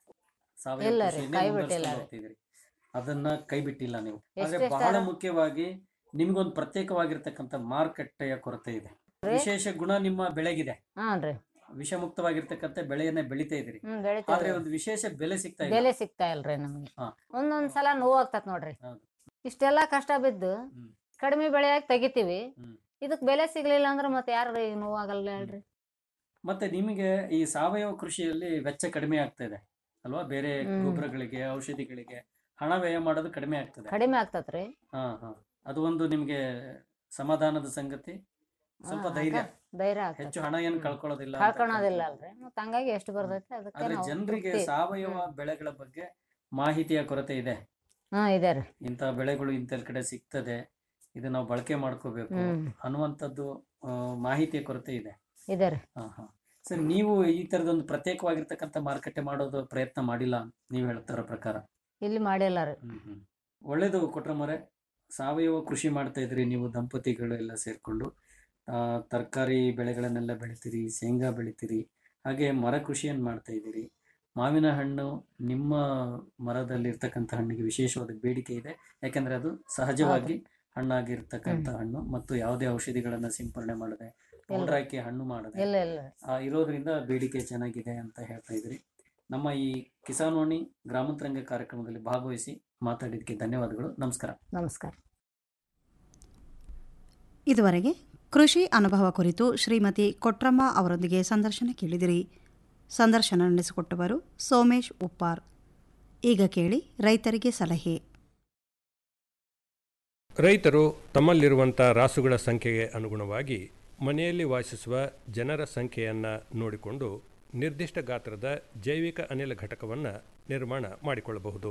ಸಾವಯವ ಇಲ್ಲ ರೀ, ಕೃಷಿಯನ್ನೇ ಕೈ ಮುಂದುವರ್ಸ್ಕೊಂಡು ಬಿಟ್ಟಿಲ್ಲ ರೀ. ಹೋಗ್ತಿದ್ದೀರಿ. ಅದನ್ನ ಕೈ ಬಿಟ್ಟಿಲ್ಲ ನೀವು ಆದ್ರೆ ಎಷ್ಟೆಷ್ಟ್ ಬಹಳ ಆರ- ಮುಖ್ಯವಾಗಿ ನಿಮ್ಗೊಂದು ಪ್ರತ್ಯೇಕವಾಗಿರ್ತಕ್ಕಂಥ ಮಾರುಕಟ್ಟೆಯ ಕೊರತೆ ಇದೆ ವಿಶೇಷ ಗುಣ ನಿಮ್ಮ ಬೆಳೆಗಿದೆ ಹಾನ್ರಿ ವಿಷಮುಕ್ತವಾಗಿರ್ತಕ್ಕಂಥ ಬೆಳೆಯನ್ನ ಬೆಳಿತಾ ಇದ್ರಿ ಹ್ಮ್ ಆದ್ರೆ ಬೆಳಿತೀವಿ ಒಂದು ವಿಶೇಷ ಬೆಲೆ ಸಿಗ್ತಾ ಇಲ್ಲ ಬೆಲೆ ಸಿಗ್ತಾ ಇಲ್ರಿ ನಮ್ಗೆ ಹಾ. ಒಂದೊಂದ್ ಸಲ ನೋವು ಆಗ್ತತ್ ನೋಡ್ರಿ ಹೌದು. ಇಷ್ಟೆಲ್ಲ ಕಷ್ಟ ಬಿದ್ದು ಹ್ಮ್. ಕಡಿಮೆ ಬೆಳೆಯಾಗಿ ತೆಗಿತೀವಿ ಹ್ಮ್. ಇದಕ್ ಬೆಲೆ ಸಿಗ್ಲಿಲ್ಲ ಅಂದ್ರೆ ಮತ್ತೆ ಯಾರು ನೋವು ಆಗಲ್ಲ ಹೇಳ್ರಿ ಮತ್ತೆ ನಿಮಗೆ ಈ ಸಾವಯವ ಕೃಷಿಯಲ್ಲಿ ವೆಚ್ಚ ಕಡಿಮೆ ಆಗ್ತಾ ಇದೆ ಅಲ್ವಾ ಬೇರೆ ಹ್ಮ್. ಗೊಬ್ಬರಗಳಿಗೆ ಔಷಧಿಗಳಿಗೆ ಹಣ ವ್ಯಯ ಮಾಡೋದು ಕಡಿಮೆ ಆಗ್ತದೆ ಕಡಿಮೆ ಆಗ್ತತ್ರಿ ಹಾ ಹಾ ಅದು ಒಂದು ನಿಮ್ಗೆ ಸಮಾಧಾನದ ಸಂಗತಿ ಸ್ವಲ್ಪ ಹಾ, ಧೈರ್ಯ ಆಗ ಧೈರ್ಯ ಹೆಚ್ಚು ಆಗ್ತದೆ ಹಣ ಏನು ಕಳ್ಕೊಳ್ಳೋದಿಲ್ಲ ಅಂತ ಕಳ್ಕೊಳೋದಿಲ್ಲ ಅಲ್ರಿ ಮತ್ತ ಹಂಗಾಗಿ ಎಷ್ಟು ಬರ್ತೈತೆ ಅದಕ್ಕೆ ಆದ್ರೆ ನಾವು ಜನರಿಗೆ ತೃಪ್ತಿ. ಸಾವಯವ ಬೆಳೆಗಳ ಬಗ್ಗೆ ಮಾಹಿತಿಯ ಕೊರತೆ ಇದೆ ಹಾ ಇದೆ ರೀ ಇಂಥ ಬೆಳೆಗಳು ಇಂಥ ಕಡೆ ಸಿಗ್ತದೆ ಇದು ನಾವು ಬಳಕೆ ಮಾಡ್ಕೋಬೇಕು ಹ್ಮ್ ಅನ್ನುವಂಥದ್ದು ಆ, ಮಾಹಿತಿಯ ಕೊರತೆ ಇದೆ ಇದೆ ರೀ ಹಾ ಹಾ ಸರ್ ನೀವು ಈ ತರದೊಂದು ಪ್ರತ್ಯೇಕವಾಗಿರ್ತಕ್ಕಂಥ ಮಾರುಕಟ್ಟೆ ಮಾಡೋದು ಪ್ರಯತ್ನ ಮಾಡಿಲ್ಲ ನೀವು ಹೇಳ್ತಾರ ಪ್ರಕಾರ ಇಲ್ಲಿ ಮಾಡಿಲ್ಲ ರೀ ಹ್ಮ್ ಹ್ಮ್ ಒಳ್ಳೇದು ಕೊಟ್ರಮರೆ ಸಾವಯವ ಕೃಷಿ ಮಾಡ್ತಾ ಇದ್ರಿ ನೀವು ದಂಪತಿಗಳು ಎಲ್ಲ ಸೇರ್ಕೊಂಡು ಆ, ತರಕಾರಿ ಬೆಳೆಗಳನ್ನೆಲ್ಲ ಬೆಳಿತೀರಿ ಶೇಂಗಾ ಬೆಳಿತೀರಿ ಹಾಗೆ ಮರ ಕೃಷಿಯನ್ನು ಮಾಡ್ತಾ ಇದ್ದೀರಿ ಮಾವಿನ ಹಣ್ಣು ನಿಮ್ಮ ಮರದಲ್ಲಿ ಇರ್ತಕ್ಕಂಥ ಹಣ್ಣಿಗೆ ವಿಶೇಷವಾದ ಬೇಡಿಕೆ ಇದೆ ಯಾಕಂದ್ರೆ ಅದು ಸಹಜವಾಗಿ ಹಣ್ಣಾಗಿರ್ತಕ್ಕಂಥ ಹಣ್ಣು ಮತ್ತು ಯಾವುದೇ ಔಷಧಿಗಳನ್ನ ಸಿಂಪರಣೆ ಮಾಡದೆ ಪೌಡರ್ ಹಾಕಿ ಹಣ್ಣು ಮಾಡದೆ ಇಲ್ಲ ಇಲ್ಲ ಆ, ಇರೋದ್ರಿಂದ ಬೇಡಿಕೆ ಚೆನ್ನಾಗಿದೆ ಅಂತ ಹೇಳ್ತಾ ಇದ್ರಿ ನಮ್ಮ ಈ ಕಿಸಾನ್ವಾಣಿ ಗ್ರಾಮಾಂತರಂಗ ಕಾರ್ಯಕ್ರಮದಲ್ಲಿ ಭಾಗವಹಿಸಿ ಮಾತಾಡಿದ್ದಕ್ಕೆ ಧನ್ಯವಾದಗಳು ನಮಸ್ಕಾರ ನಮಸ್ಕಾರ ಇದುವರೆಗೆ ಕೃಷಿ ಅನುಭವ ಕುರಿತು ಶ್ರೀಮತಿ ಕೊಟ್ರಮ್ಮ ಅವರೊಂದಿಗೆ ಸಂದರ್ಶನ ಕೇಳಿದಿರಿ ಸಂದರ್ಶನ ನಡೆಸಿಕೊಟ್ಟವರು ಸೋಮೇಶ್ ಉಪ್ಪಾರ್ ಈಗ ಕೇಳಿ ರೈತರಿಗೆ ಸಲಹೆ ರೈತರು ತಮ್ಮಲ್ಲಿರುವಂಥ ರಾಸುಗಳ ಸಂಖ್ಯೆಗೆ ಅನುಗುಣವಾಗಿ ಮನೆಯಲ್ಲಿ ವಾಸಿಸುವ ಜನರ ಸಂಖ್ಯೆಯನ್ನು ನೋಡಿಕೊಂಡು ನಿರ್ದಿಷ್ಟ ಗಾತ್ರದ ಜೈವಿಕ ಅನಿಲ ಘಟಕವನ್ನು ನಿರ್ಮಾಣ ಮಾಡಿಕೊಳ್ಳಬಹುದು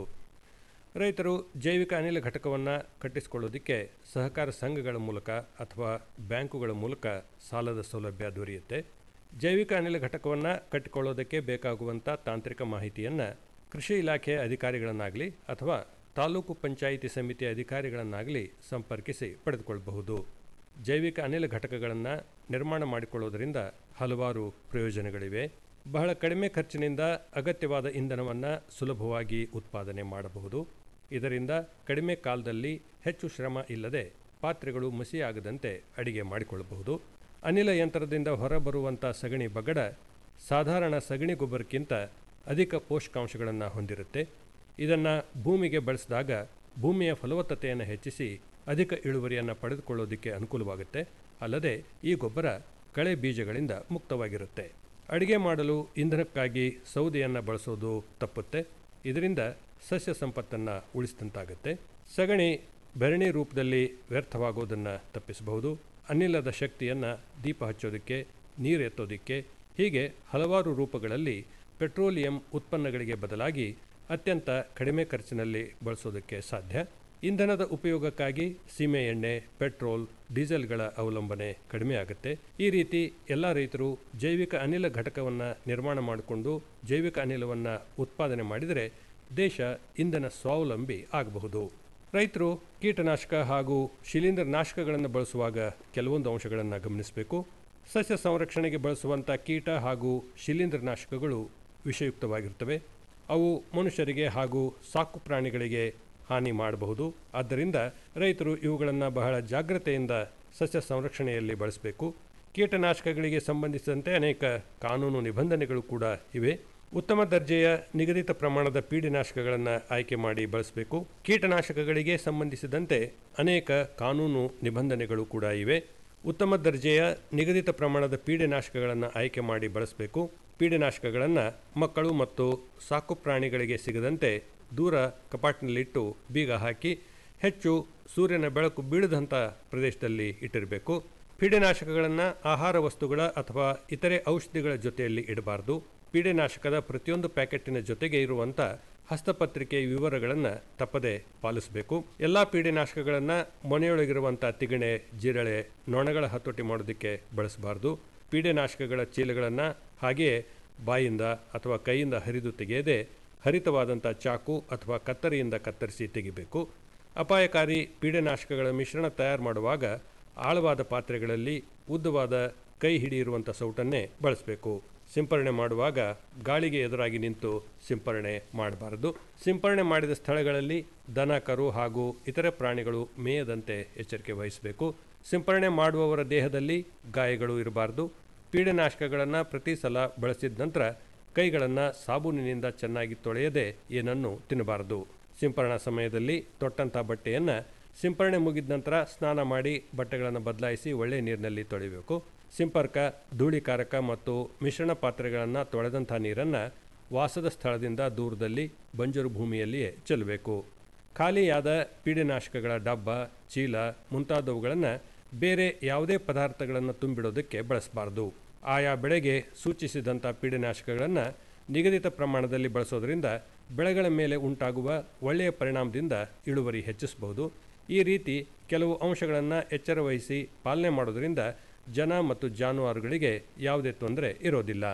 ರೈತರು ಜೈವಿಕ ಅನಿಲ ಘಟಕವನ್ನು ಕಟ್ಟಿಸಿಕೊಳ್ಳೋದಕ್ಕೆ ಸಹಕಾರ ಸಂಘಗಳ ಮೂಲಕ ಅಥವಾ ಬ್ಯಾಂಕುಗಳ ಮೂಲಕ ಸಾಲದ ಸೌಲಭ್ಯ ದೊರೆಯುತ್ತೆ ಜೈವಿಕ ಅನಿಲ ಘಟಕವನ್ನು ಕಟ್ಟಿಕೊಳ್ಳೋದಕ್ಕೆ ಬೇಕಾಗುವಂಥ ತಾಂತ್ರಿಕ ಮಾಹಿತಿಯನ್ನು ಕೃಷಿ ಇಲಾಖೆಯ ಅಧಿಕಾರಿಗಳನ್ನಾಗಲಿ ಅಥವಾ ತಾಲೂಕು ಪಂಚಾಯಿತಿ ಸಮಿತಿಯ ಅಧಿಕಾರಿಗಳನ್ನಾಗಲಿ ಸಂಪರ್ಕಿಸಿ ಪಡೆದುಕೊಳ್ಳಬಹುದು ಜೈವಿಕ ಅನಿಲ ಘಟಕಗಳನ್ನು ನಿರ್ಮಾಣ ಮಾಡಿಕೊಳ್ಳೋದರಿಂದ ಹಲವಾರು ಪ್ರಯೋಜನಗಳಿವೆ ಬಹಳ ಕಡಿಮೆ ಖರ್ಚಿನಿಂದ ಅಗತ್ಯವಾದ ಇಂಧನವನ್ನು ಸುಲಭವಾಗಿ ಉತ್ಪಾದನೆ ಮಾಡಬಹುದು ಇದರಿಂದ ಕಡಿಮೆ ಕಾಲದಲ್ಲಿ ಹೆಚ್ಚು ಶ್ರಮ ಇಲ್ಲದೆ ಪಾತ್ರೆಗಳು ಮಸಿಯಾಗದಂತೆ ಅಡಿಗೆ ಮಾಡಿಕೊಳ್ಳಬಹುದು ಅನಿಲ ಯಂತ್ರದಿಂದ ಹೊರಬರುವಂಥ ಸಗಣಿ ಬಗಡ ಸಾಧಾರಣ ಸಗಣಿ ಗೊಬ್ಬರಕ್ಕಿಂತ ಅಧಿಕ ಪೋಷಕಾಂಶಗಳನ್ನು ಹೊಂದಿರುತ್ತೆ ಇದನ್ನು ಭೂಮಿಗೆ ಬಳಸಿದಾಗ ಭೂಮಿಯ ಫಲವತ್ತತೆಯನ್ನು ಹೆಚ್ಚಿಸಿ ಅಧಿಕ ಇಳುವರಿಯನ್ನು ಪಡೆದುಕೊಳ್ಳೋದಕ್ಕೆ ಅನುಕೂಲವಾಗುತ್ತೆ ಅಲ್ಲದೆ ಈ ಗೊಬ್ಬರ ಕಳೆ ಬೀಜಗಳಿಂದ ಮುಕ್ತವಾಗಿರುತ್ತೆ ಅಡಿಗೆ ಮಾಡಲು ಇಂಧನಕ್ಕಾಗಿ ಸೌದೆಯನ್ನು ಬಳಸೋದು ತಪ್ಪುತ್ತೆ ಇದರಿಂದ ಸಸ್ಯ ಸಂಪತ್ತನ್ನು ಉಳಿಸಿದಂತಾಗುತ್ತೆ ಸಗಣಿ ಬೆರಣಿ ರೂಪದಲ್ಲಿ ವ್ಯರ್ಥವಾಗೋದನ್ನು ತಪ್ಪಿಸಬಹುದು ಅನಿಲದ ಶಕ್ತಿಯನ್ನು ದೀಪ ಹಚ್ಚೋದಕ್ಕೆ ನೀರು ಎತ್ತೋದಕ್ಕೆ ಹೀಗೆ ಹಲವಾರು ರೂಪಗಳಲ್ಲಿ ಪೆಟ್ರೋಲಿಯಂ ಉತ್ಪನ್ನಗಳಿಗೆ ಬದಲಾಗಿ ಅತ್ಯಂತ ಕಡಿಮೆ ಖರ್ಚಿನಲ್ಲಿ ಬಳಸೋದಕ್ಕೆ ಸಾಧ್ಯ ಇಂಧನದ ಉಪಯೋಗಕ್ಕಾಗಿ ಸೀಮೆ ಎಣ್ಣೆ ಪೆಟ್ರೋಲ್ ಡೀಸೆಲ್ಗಳ ಅವಲಂಬನೆ ಕಡಿಮೆ ಆಗುತ್ತೆ ಈ ರೀತಿ ಎಲ್ಲ ರೈತರು ಜೈವಿಕ ಅನಿಲ ಘಟಕವನ್ನು ನಿರ್ಮಾಣ ಮಾಡಿಕೊಂಡು ಜೈವಿಕ ಅನಿಲವನ್ನು ಉತ್ಪಾದನೆ ಮಾಡಿದರೆ ದೇಶ ಇಂಧನ ಸ್ವಾವಲಂಬಿ ಆಗಬಹುದು ರೈತರು ಕೀಟನಾಶಕ ಹಾಗೂ ಶಿಲೀಂಧ್ರ ನಾಶಕಗಳನ್ನು ಬಳಸುವಾಗ ಕೆಲವೊಂದು ಅಂಶಗಳನ್ನು ಗಮನಿಸಬೇಕು ಸಸ್ಯ ಸಂರಕ್ಷಣೆಗೆ ಬಳಸುವಂಥ ಕೀಟ ಹಾಗೂ ಶಿಲೀಂಧ್ರನಾಶಕಗಳು ವಿಷಯುಕ್ತವಾಗಿರ್ತವೆ ಅವು ಮನುಷ್ಯರಿಗೆ ಹಾಗೂ ಸಾಕು ಪ್ರಾಣಿಗಳಿಗೆ ಹಾನಿ ಮಾಡಬಹುದು ಆದ್ದರಿಂದ ರೈತರು ಇವುಗಳನ್ನು ಬಹಳ ಜಾಗ್ರತೆಯಿಂದ ಸಸ್ಯ ಸಂರಕ್ಷಣೆಯಲ್ಲಿ ಬಳಸಬೇಕು ಕೀಟನಾಶಕಗಳಿಗೆ ಸಂಬಂಧಿಸಿದಂತೆ ಅನೇಕ ಕಾನೂನು ನಿಬಂಧನೆಗಳು ಕೂಡ ಇವೆ ಉತ್ತಮ ದರ್ಜೆಯ ನಿಗದಿತ ಪ್ರಮಾಣದ ಪೀಡಿನಾಶಕಗಳನ್ನು ಆಯ್ಕೆ ಮಾಡಿ ಬಳಸಬೇಕು ಕೀಟನಾಶಕಗಳಿಗೆ ಸಂಬಂಧಿಸಿದಂತೆ ಅನೇಕ ಕಾನೂನು ನಿಬಂಧನೆಗಳು ಕೂಡ ಇವೆ ಉತ್ತಮ ದರ್ಜೆಯ ನಿಗದಿತ ಪ್ರಮಾಣದ ಪೀಡೆನಾಶಕಗಳನ್ನು ಆಯ್ಕೆ ಮಾಡಿ ಬಳಸಬೇಕು ಪೀಡೆನಾಶಕಗಳನ್ನು ಮಕ್ಕಳು ಮತ್ತು ಸಾಕು ಪ್ರಾಣಿಗಳಿಗೆ ಸಿಗದಂತೆ ದೂರ ಕಪಾಟಿನಲ್ಲಿಟ್ಟು ಬೀಗ ಹಾಕಿ ಹೆಚ್ಚು ಸೂರ್ಯನ ಬೆಳಕು ಬೀಳದಂಥ ಪ್ರದೇಶದಲ್ಲಿ ಇಟ್ಟಿರಬೇಕು ಪೀಡೆನಾಶಕಗಳನ್ನು ಆಹಾರ ವಸ್ತುಗಳ ಅಥವಾ ಇತರೆ ಔಷಧಿಗಳ ಜೊತೆಯಲ್ಲಿ ಇಡಬಾರ್ದು ಪೀಡೆನಾಶಕದ ಪ್ರತಿಯೊಂದು ಪ್ಯಾಕೆಟ್ಟಿನ ಜೊತೆಗೆ ಇರುವಂಥ ಹಸ್ತಪತ್ರಿಕೆ ವಿವರಗಳನ್ನು ತಪ್ಪದೆ ಪಾಲಿಸಬೇಕು ಎಲ್ಲ ಪೀಡೆನಾಶಕಗಳನ್ನು ಮನೆಯೊಳಗಿರುವಂಥ ತಿಗಣೆ ಜಿರಳೆ ನೊಣಗಳ ಹತೋಟಿ ಮಾಡೋದಕ್ಕೆ ಬಳಸಬಾರ್ದು ಪೀಡೆನಾಶಕಗಳ ಚೀಲಗಳನ್ನು ಹಾಗೆಯೇ ಬಾಯಿಂದ ಅಥವಾ ಕೈಯಿಂದ ಹರಿದು ತೆಗೆಯದೆ ಹರಿತವಾದಂಥ ಚಾಕು ಅಥವಾ ಕತ್ತರಿಯಿಂದ ಕತ್ತರಿಸಿ ತೆಗಿಬೇಕು ಅಪಾಯಕಾರಿ ಪೀಡೆನಾಶಕಗಳ ಮಿಶ್ರಣ ತಯಾರು ಮಾಡುವಾಗ ಆಳವಾದ ಪಾತ್ರೆಗಳಲ್ಲಿ ಉದ್ದವಾದ ಕೈ ಹಿಡಿಯಿರುವಂಥ ಸೌಟನ್ನೇ ಬಳಸಬೇಕು ಸಿಂಪರಣೆ ಮಾಡುವಾಗ ಗಾಳಿಗೆ ಎದುರಾಗಿ ನಿಂತು ಸಿಂಪರಣೆ ಮಾಡಬಾರದು ಸಿಂಪರಣೆ ಮಾಡಿದ ಸ್ಥಳಗಳಲ್ಲಿ ದನ ಕರು ಹಾಗೂ ಇತರೆ ಪ್ರಾಣಿಗಳು ಮೇಯದಂತೆ ಎಚ್ಚರಿಕೆ ವಹಿಸಬೇಕು ಸಿಂಪರಣೆ ಮಾಡುವವರ ದೇಹದಲ್ಲಿ ಗಾಯಗಳು ಇರಬಾರದು ಪೀಡನಾಶಕಗಳನ್ನು ಪ್ರತಿ ಸಲ ಬಳಸಿದ ನಂತರ ಕೈಗಳನ್ನು ಸಾಬೂನಿನಿಂದ ಚೆನ್ನಾಗಿ ತೊಳೆಯದೆ ಏನನ್ನು ತಿನ್ನಬಾರದು ಸಿಂಪರಣಾ ಸಮಯದಲ್ಲಿ ತೊಟ್ಟಂಥ ಬಟ್ಟೆಯನ್ನು ಸಿಂಪರಣೆ ಮುಗಿದ ನಂತರ ಸ್ನಾನ ಮಾಡಿ ಬಟ್ಟೆಗಳನ್ನು ಬದಲಾಯಿಸಿ ಒಳ್ಳೆಯ ನೀರಿನಲ್ಲಿ ತೊಳಿಬೇಕು ಸಿಂಪರ್ಕ ಧೂಳಿಕಾರಕ ಮತ್ತು ಮಿಶ್ರಣ ಪಾತ್ರೆಗಳನ್ನು ತೊಳೆದಂಥ ನೀರನ್ನು ವಾಸದ ಸ್ಥಳದಿಂದ ದೂರದಲ್ಲಿ ಬಂಜರು ಭೂಮಿಯಲ್ಲಿಯೇ ಚೆಲ್ಲಬೇಕು ಖಾಲಿಯಾದ ಪೀಡೆನಾಶಕಗಳ ಡಬ್ಬ ಚೀಲ ಮುಂತಾದವುಗಳನ್ನು ಬೇರೆ ಯಾವುದೇ ಪದಾರ್ಥಗಳನ್ನು ತುಂಬಿಡೋದಕ್ಕೆ ಬಳಸಬಾರ್ದು ಆಯಾ ಬೆಳೆಗೆ ಸೂಚಿಸಿದಂಥ ಪೀಡೆನಾಶಕಗಳನ್ನು ನಿಗದಿತ ಪ್ರಮಾಣದಲ್ಲಿ ಬಳಸೋದ್ರಿಂದ ಬೆಳೆಗಳ ಮೇಲೆ ಉಂಟಾಗುವ ಒಳ್ಳೆಯ ಪರಿಣಾಮದಿಂದ ಇಳುವರಿ ಹೆಚ್ಚಿಸಬಹುದು ಈ ರೀತಿ ಕೆಲವು ಅಂಶಗಳನ್ನು ಎಚ್ಚರ ವಹಿಸಿ ಪಾಲನೆ ಮಾಡೋದರಿಂದ ಜನ ಮತ್ತು ಜಾನುವಾರುಗಳಿಗೆ ಯಾವುದೇ ತೊಂದರೆ ಇರೋದಿಲ್ಲ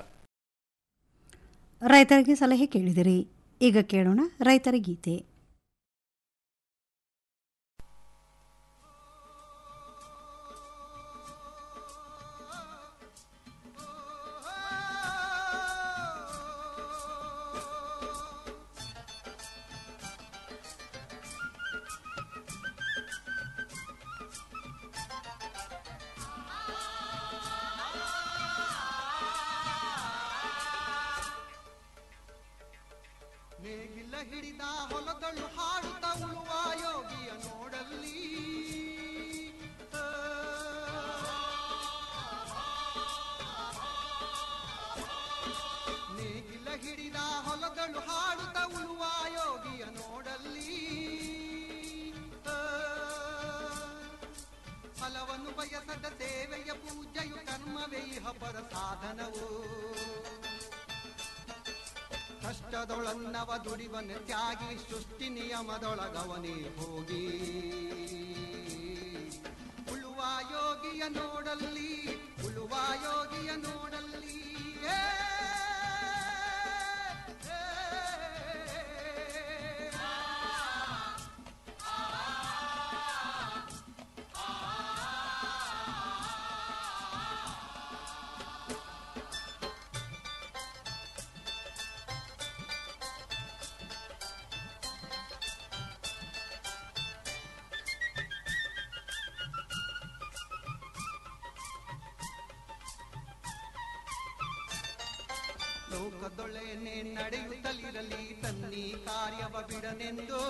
ರೈತರಿಗೆ ಸಲಹೆ ಕೇಳಿದಿರಿ ಈಗ ಕೇಳೋಣ ರೈತರ ಗೀತೆ ನೇಗಿಲ ಹಿಡಿದ ಹೊಲದಳು ಹಾಡುತ್ತ ಉಳುವ ಯೋಗಿಯ ನೋಡಲ್ಲಿ ಆ. ನೇಗಿಲ ಹಿಡಿದ ಹೊಲದಳು ಹಾಡುತ್ತ ಉಳುವ ಯೋಗಿಯ ನೋಡಲ್ಲಿ ಆ. ಫಲವನ್ನು ಬಯಸದ ಸೇವೆಯ ಪೂಜೆಯು ಕರ್ಮವೇ ಇಹ ಪರ ಸಾಧನವು ಕಷ್ಟದೊಳನ್ನವ ದುಡಿವನ ತ್ಯಾಗಿ ಸೃಷ್ಟಿ ನಿಯಮದೊಳಗವನೇ ಹೋಗಿ ಉಳುವ ಯೋಗಿಯ ನೋಡಲ್ಲಿ ಉಳುವ ಯೋಗಿಯ ನೋಡಲ್ಲಿ ಏ, ಏ, ಲೋಕದೊಳೆನೆ ನಡೆಯುತ್ತಲಿರಲಿ ತನ್ನಿ ಕಾರ್ಯವ ಬಿಡನೆಂದು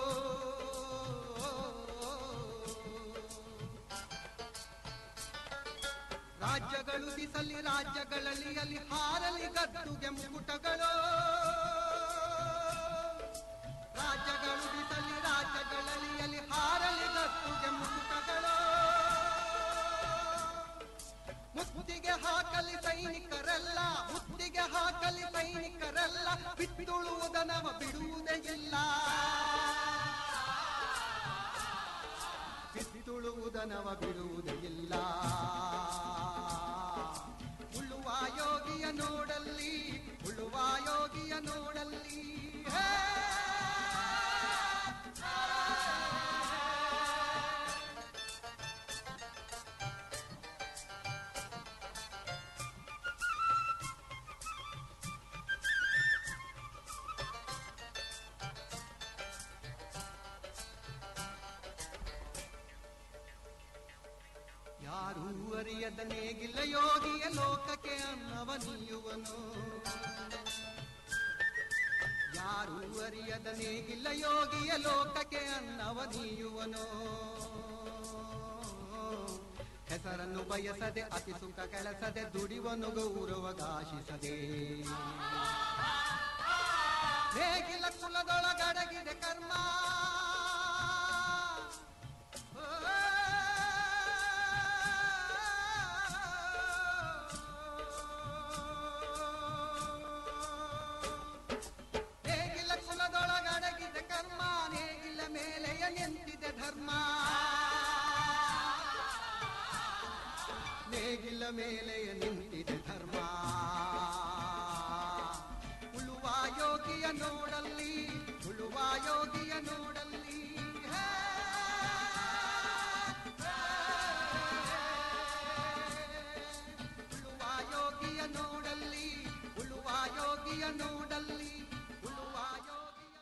ರಾಜ್ಯಗಳು ದಿಸಲಿ ರಾಜ್ಯಗಳಲ್ಲಿ ಅಲ್ಲಿ ಹಾರಲಿ ಗದ್ದುಗೆ ಮುಕುಟಗಳು ರಾಜ್ಯಗಳು ದಿಸಲಿ ರಾಜ್ಯಗಳಲ್ಲಿ ಅಲ್ಲಿ ಹಾರಲಿ ಗದ್ದುಗೆ ಮುಕುಟಗಳು ಮುತ್ತಿಗೆ ಹಾಕಲಿ ಸೈನಿಕರೆಲ್ಲ ಮುತ್ತಿಗೆ ಹಾಕಲಿ ಸೈನಿಕರೆಲ್ಲ ಬಿತ್ತುಳುವುದನವ ಬಿಡುವುದೇ ಇಲ್ಲ ಬಿತ್ತುಳುವುದನವ ಬಿಡುವುದೇ ಇಲ್ಲ ಉಳುವ ಯೋಗಿಯ ನೋಡಲ್ಲಿ ಉಳುವ ಯೋಗಿಯ ನೋಡಲ್ಲಿ ಹೇ ಯಾರೂ ಅರಿಯದ ನೇಗಿಲ್ಲ ಯೋಗಿಯ ಲೋಕಕ್ಕೆ ಅನ್ನವ ನೀಯುವನು ಯಾರೂ ಅರಿಯದ ನೇಗಿಲ್ಲ ಯೋಗಿಯ ಲೋಕಕ್ಕೆ ಅನ್ನವ ನೀಯುವನು ಹೆಸರನ್ನು ಬಯಸದೆ ಅತಿ ಸುಖ ಕೆಲಸದೆ ದುಡಿವನು ಗೌರವಗಾಶಿಸದೆ ನೇಗಿಲ ಕುಲದೊಳಗಡಗಿದೆ ಕರ್ಮ ನೇಗಿಲ ಕುಲದೊಳ ಮೇಲೆ ನಿಂತಿದೆ ಧರ್ಮ ಉಳುವ ಯೋಗಿಯ ನೋಡಲ್ಲಿ ಉಳುವ ಯೋಗಿಯ ನೋಡಲ್ಲಿ ಹೇ, ಉಳುವ ಯೋಗಿಯ ನೋಡಲ್ಲಿ ಉಳುವ ಯೋಗಿಯ ನೋಡಲ್ಲಿ ಉಳುವ ಯೋಗಿಯ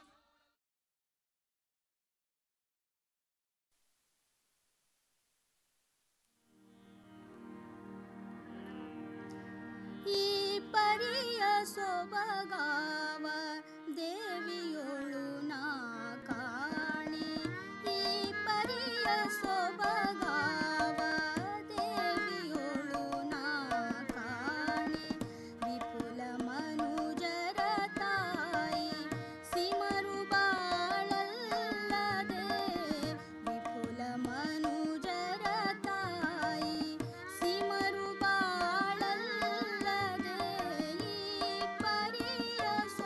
ಈ ಪರಿಯ ಸೊಬಗಾವ ದೇವಿಯೊಳು ನಾ ಕಾಣೆ ಈ ಪರಿಯ ಸೊಬಗಾವ ದೇವಿಯೊಳು ನಾ ಕಾಣೆ ವಿಪುಲ ಮನುಜರ ತಾಯಿ ಸಿಮರು ಬಾಳಲ್ಲದೆ ವಿಪುಲ ಮನುಜರ ತಾಯಿ ಸಿಮರು ಬಾಳಲ್ಲದೆ ಈ ಪರಿಯ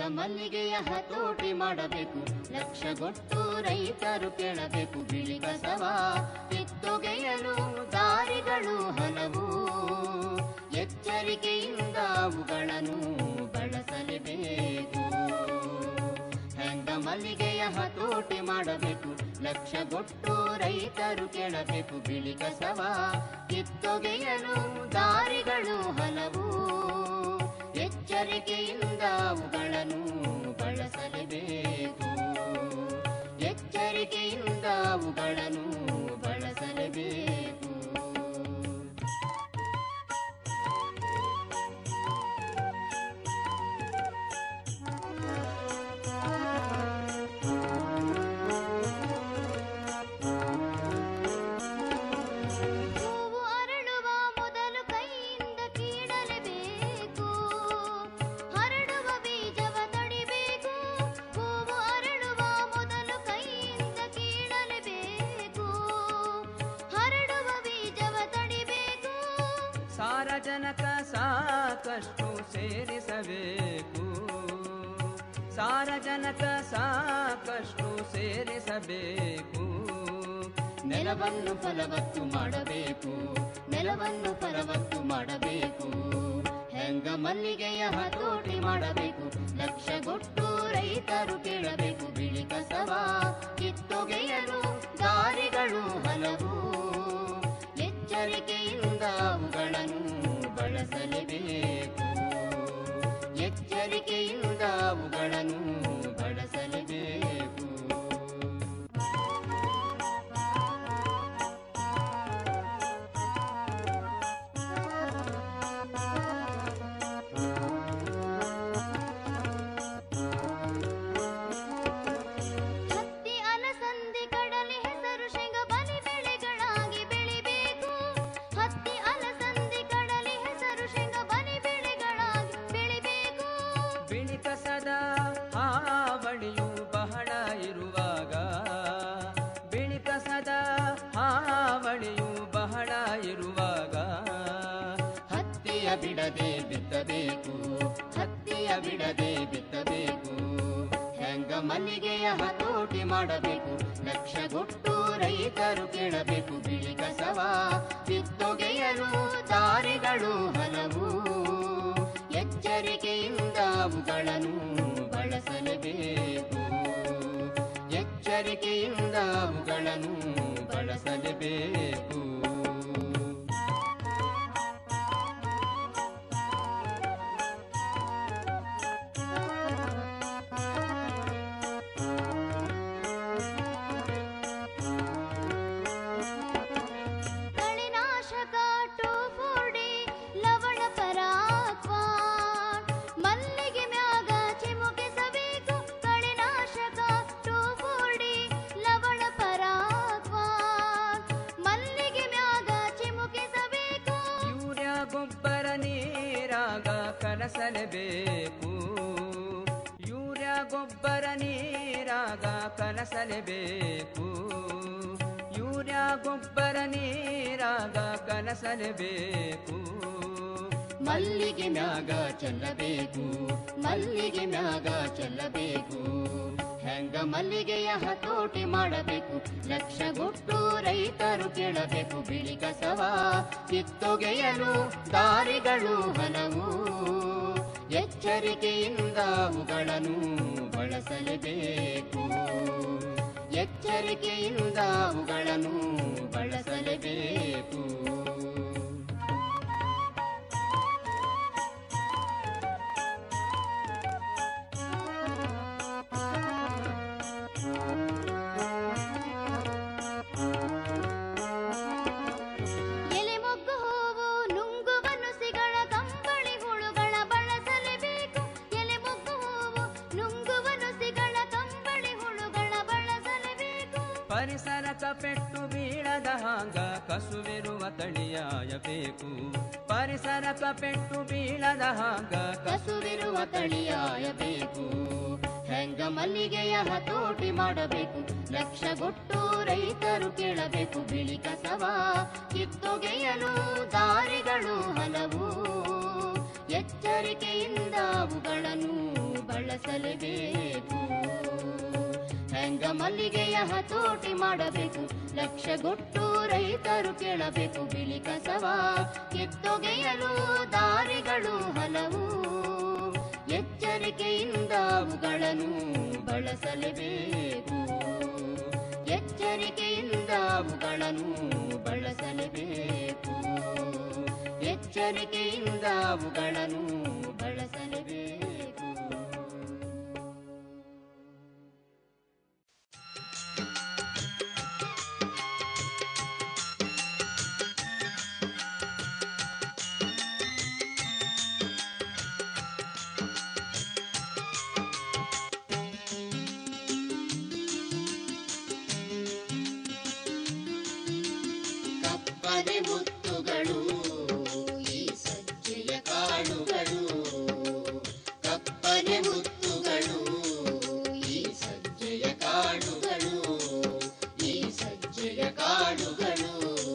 ಮಲ್ಲಿಗೆಯ ಹತೋಟಿ ಮಾಡಬೇಕು ಲಕ್ಷಗೊಟ್ಟು ರೈತರು ಕೇಳಬೇಕು ಬಿಳಿ ಕಸವ ಕಿತ್ತೊಗೆಯಲು ದಾರಿಗಳು ಹಲವು ಎಚ್ಚರಿಕೆಯಿಂದ ಅವುಗಳನ್ನು ಬಳಸಲೇಬೇಕು ಹೆಂಗ ಮಲ್ಲಿಗೆಯ ಹತೋಟಿ ಮಾಡಬೇಕು ಲಕ್ಷಗೊಟ್ಟು ರೈತರು ಕೇಳಬೇಕು ಬಿಳಿ ಕಸವ ಕಿತ್ತೊಗೆಯಲು ದಾರಿಗಳು ಹಲವು ಎಚ್ಚರಿಕೆಯಿಂದ ಅವುಗಳನ್ನು ಬಳಸಲೇಬೇಕು ಎಚ್ಚರಿಕೆಯಿಂದ ಅವುಗಳನ್ನು ಬಳಸಲೇಬೇಕು ಹೂವು ಅರಳುವ ಮೊದಲು ಕೈಯಿಂದ ಕೀಳಲೇಬೇಕು ಹರಡುವ ಬೀಜವ ತಡಿಬೇಕು ಹೂವು ಅರಳುವ ಮೊದಲು ಕೈಯಿಂದ ಕೀಳಲೇಬೇಕು ಹರಡುವ ಬೀಜವ ತಡಿಬೇಕು ಸಾರಜನಕ ಸಾಕಷ್ಟು ಸೇರಿಸಬೇಕು ಸಾರಜನಕ ಸಾಕಷ್ಟು ಸೇರಿಸಬೇಕು ನೆಲವನ್ನು ಫಲವತ್ತು ಮಾಡಬೇಕು ನೆಲವನ್ನು ಫಲವತ್ತು ಮಾಡಬೇಕು ಹೆಂಗ ಮಲ್ಲಿಗೆಯ ಹತೋಟಿ ಮಾಡಬೇಕು ಲಕ್ಷಗೊಟ್ಟು ರೈತರು ಕೇಳಬೇಕು ಬಿಳಿ ಕಸವ ಕಿತ್ತೊಗೆಯಲು ದಾರಿಗಳು ಹಲವು ಎಚ್ಚರಿಕೆಯಿಂದ ಅವುಗಳನ್ನು ಬಳಸಲೇಬೇಕು ಎಚ್ಚರಿಕೆಯಿಂದ ಅವುಗಳನ್ನು ಬಳಸಲೇಬೇಕು ಹತ್ತಿ ಅಲಸಂದಿ ಕಡಲೆ ಹೆಸರು ಶೇಂಗ ಬಲಿ ಬೆಳೆಗಳಾಗಿ ಬೆಳಿಬೇಕು ಹತ್ತಿ ಅಲಸಂದಿ ಕಡಲೆ ಹೆಸರು ಶೇಂಗ ಬಲಿ ಬೆಳೆಗಳಾಗಿ ಬೆಳಿಬೇಕು ಬಿಳಿ ಕಸದ ಹಾವಳಿಯು ಬಹಳ ಇರುವಾಗ ಬಿಳಿ ಕಸದ ಹಾವಳಿಯು ಬಹಳ ಇರುವಾಗ ಹತ್ತಿಯ ಬಿಡದೆ ಬಿತ್ತಬೇಕು ಹತ್ತಿಯ ಬಿಡದೆ ಬಿತ್ತಬೇಕು ಹೆಂಗ ಮಲ್ಲಿಗೆಯ ಹತೋಟಿ ಮಾಡಬೇಕು ಲಕ್ಷಗೊಟ್ಟು ರೈತರು ಕೇಳಬೇಕು ಬಿಳಿ ಕಸವ ಕಿತ್ತೊಗೆಯಲು ದಾರಿಗಳು ಹಲವು ಎಚ್ಚರಿಕೆಯಿಂದ ಅವುಗಳನ್ನು ಬಳಸಲೇಬೇಕು ಎಚ್ಚರಿಕೆಯಿಂದ ಅವುಗಳನ್ನು ಬಳಸಲೇಬೇಕು ಕಳೆನಾಶಕ ಟೋಫೋಡಿ ಲವಣ ಪರಾಕ್ವಾನ್ ಮಲ್ಲಿಗೆ ಮ್ಯಾಗ ಚಿಮುಕಿಸಬೇಕು ಕಳೆನಾಶಕ ಟೋಫೋಡಿ ಲವಣ ಪರಾಕ್ವಾನ್ ಮಲ್ಲಿಗೆ ಮ್ಯಾಗ ಚಿಮುಕಿಸಬೇಕು ಯೂರಿಯಾ ಗೊಬ್ಬರ ನೀರಾಗ ಕಲಸಲೇಬೇಕು ಯೂರಿಯಾ ಗೊಬ್ಬರ ನೀರಾಗ ಕಲಸಲೇಬೇಕು ಯೂರಿಯಾ ಗೊಬ್ಬರ ನೀರಾಗ ಕಲಸಲೇಬೇಕು ಮಲ್ಲಿಗೆ ಮ್ಯಾಗ ಚೆಲ್ಲಬೇಕು ಮಲ್ಲಿಗೆ ಮ್ಯಾಗ ಚೆಲ್ಲಬೇಕು ಹೆಂಗ ಮಲ್ಲಿಗೆಯ ಹತೋಟಿ ಮಾಡಬೇಕು ಲಕ್ಷಗೊಟ್ಟು ರೈತರು ಕೇಳಬೇಕು ಬಿಳಿ ಕಸವ ಕಿತ್ತೊಗೆಯಲು ದಾರಿಗಳು ಹಲವು ಎಚ್ಚರಿಕೆಯಿಂದ ಅವುಗಳನ್ನು ಬಳಸಲೇಬೇಕು ಎಚ್ಚರಿಕೆಯಿಂದ ಅವುಗಳನ್ನು ಬಳಸಲೇಬೇಕು ಎಲೆ ಮೊಗ್ಗು ಹೂವು ನುಂಗುವ ನುಸಿಗಳ ಕಂಬಳಿ ಹುಳುಗಳ ಬಳಸಲೇಬೇಕು ಎಲೆ ಮೊಗ್ಗು ಹೂವು ನುಂಗುವ ನುಸಿಗಳ ಕಂಬಳಿ ಹುಳುಗಳ ಬಳಸಲೇಬೇಕು ಪರಿಸರಕ ಪೆಟ್ಟು ಬೀಳದ ಹಾಂಗ ಕಸುವಿರುವ ತಳಿಯಾಯಬೇಕು ಪರಿಸರಕ ಪೆಟ್ಟು ಬೀಳದ ಹಾಂಗ ಕಸುವಿರುವ ತಳಿಯಾಯಬೇಕು ಹೆಂಗ ಮಲ್ಲಿಗೆಯ ಹತೋಟಿ ಮಾಡಬೇಕು ಲಕ್ಷಗೊಟ್ಟು ರೈತರು ಕೇಳಬೇಕು ಬಿಳಿ ಕಸವ ಕಿತ್ತೊಗೆಯಲು ದಾರಿಗಳು ಹಲವು ಎಚ್ಚರಿಕೆಯಿಂದ ಅವುಗಳನ್ನು ಬಳಸ ಬಳಸಲೇಬೇಕು ಹೆಂಗ ಮಲ್ಲಿಗೆಯ ಹತೋಟಿ ಮಾಡಬೇಕು ಲಕ್ಷಗೊಟ್ಟು ರೈತರು ಕೇಳಬೇಕು ಬಿಳಿ ಕಸವ ಕಿತ್ತೊಗೆಯಲು ದಾರಿಗಳು ಹಲವು ಎಚ್ಚರಿಕೆಯಿಂದ ಅವುಗಳನ್ನು ಬಳಸಲೇಬೇಕು ಎಚ್ಚರಿಕೆಯಿಂದ ಅವುಗಳನ್ನು ಬಳಸಲೇಬೇಕು ಎಚ್ಚರಿಕೆಯಿಂದ ಅವುಗಳನ್ನು ಬಳಸಲೇಬೇಕು ಕಪ್ಪನೆ ಮುತ್ತುಗಳು ಈ ಸಜ್ಜೆಯ ಕಾಳುಗಳು ಕಪ್ಪನೆ ಮುತ್ತುಗಳು ಈ ಸಜ್ಜೆಯ ಕಾಳುಗಳು ಈ ಸಜ್ಜೆಯ ಕಾಳುಗಳು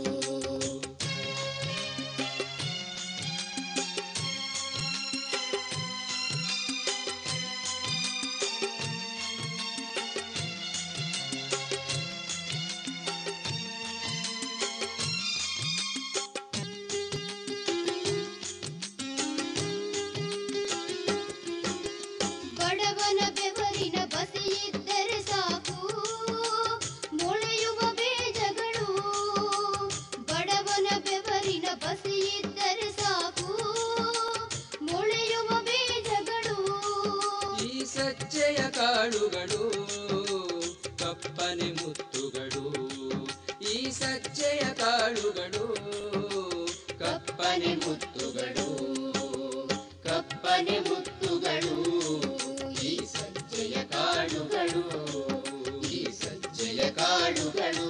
ಬಡವನ ಬೆವರಿನ ಬಸಿಯಿದ್ದರೆ ಸಾಕು ಮೊಳೆಯುವ ಬೀಜಗಳು ಬಡವನ ಬೆವರಿನ ಬಸಿಯಿದ್ದರೆ ಸಾಕು ಮೊಳೆಯುವ ಬೀಜಗಳು ಈ ಸಜ್ಜೆಯ ಕಾಳುಗಳು ಕಪ್ಪನೆ ಮುತ್ತುಗಳು ಈ ಸಜ್ಜೆಯ ಕಾಳುಗಳು ಕಪ್ಪನೆ ಮುತ್ತುಗಳು ಕಪ್ಪನೆ ಮುತ್ತುಗಳು ಈ ಸಜ್ಜೆಯ ಕಾಳುಗಳು ಈ ಸಜ್ಜೆಯ ಕಾಳುಗಳು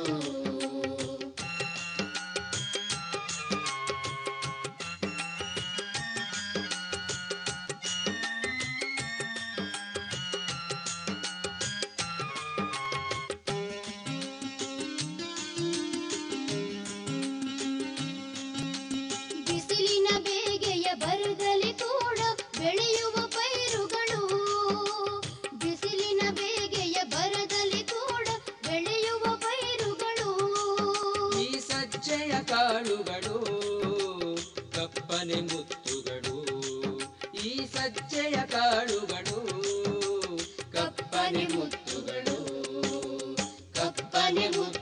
ಬಿಸಿಲಿನ ಬೇಗೆಯ ಬರದಲ್ಲಿ ಕೂಡ ಬೆಳೆಯುವ ಪೈರುಗಳು ಬಿಸಿಲಿನ ಬೇಗೆಯ ಬರದಲ್ಲಿ ಕೂಡ ಬೆಳೆಯುವ ಪೈರುಗಳು ಈ ಸಜ್ಜೆಯ ಕಾಳುಗಳು ಕಪ್ಪನೆ ಮುತ್ತುಗಳು ಈ ಸಜ್ಜೆಯ ಕಾಳುಗಳು ಕಪ್ಪನೆ ಮುತ್ತುಗಳು ಕಪ್ಪನೆ ಮುತ್ತು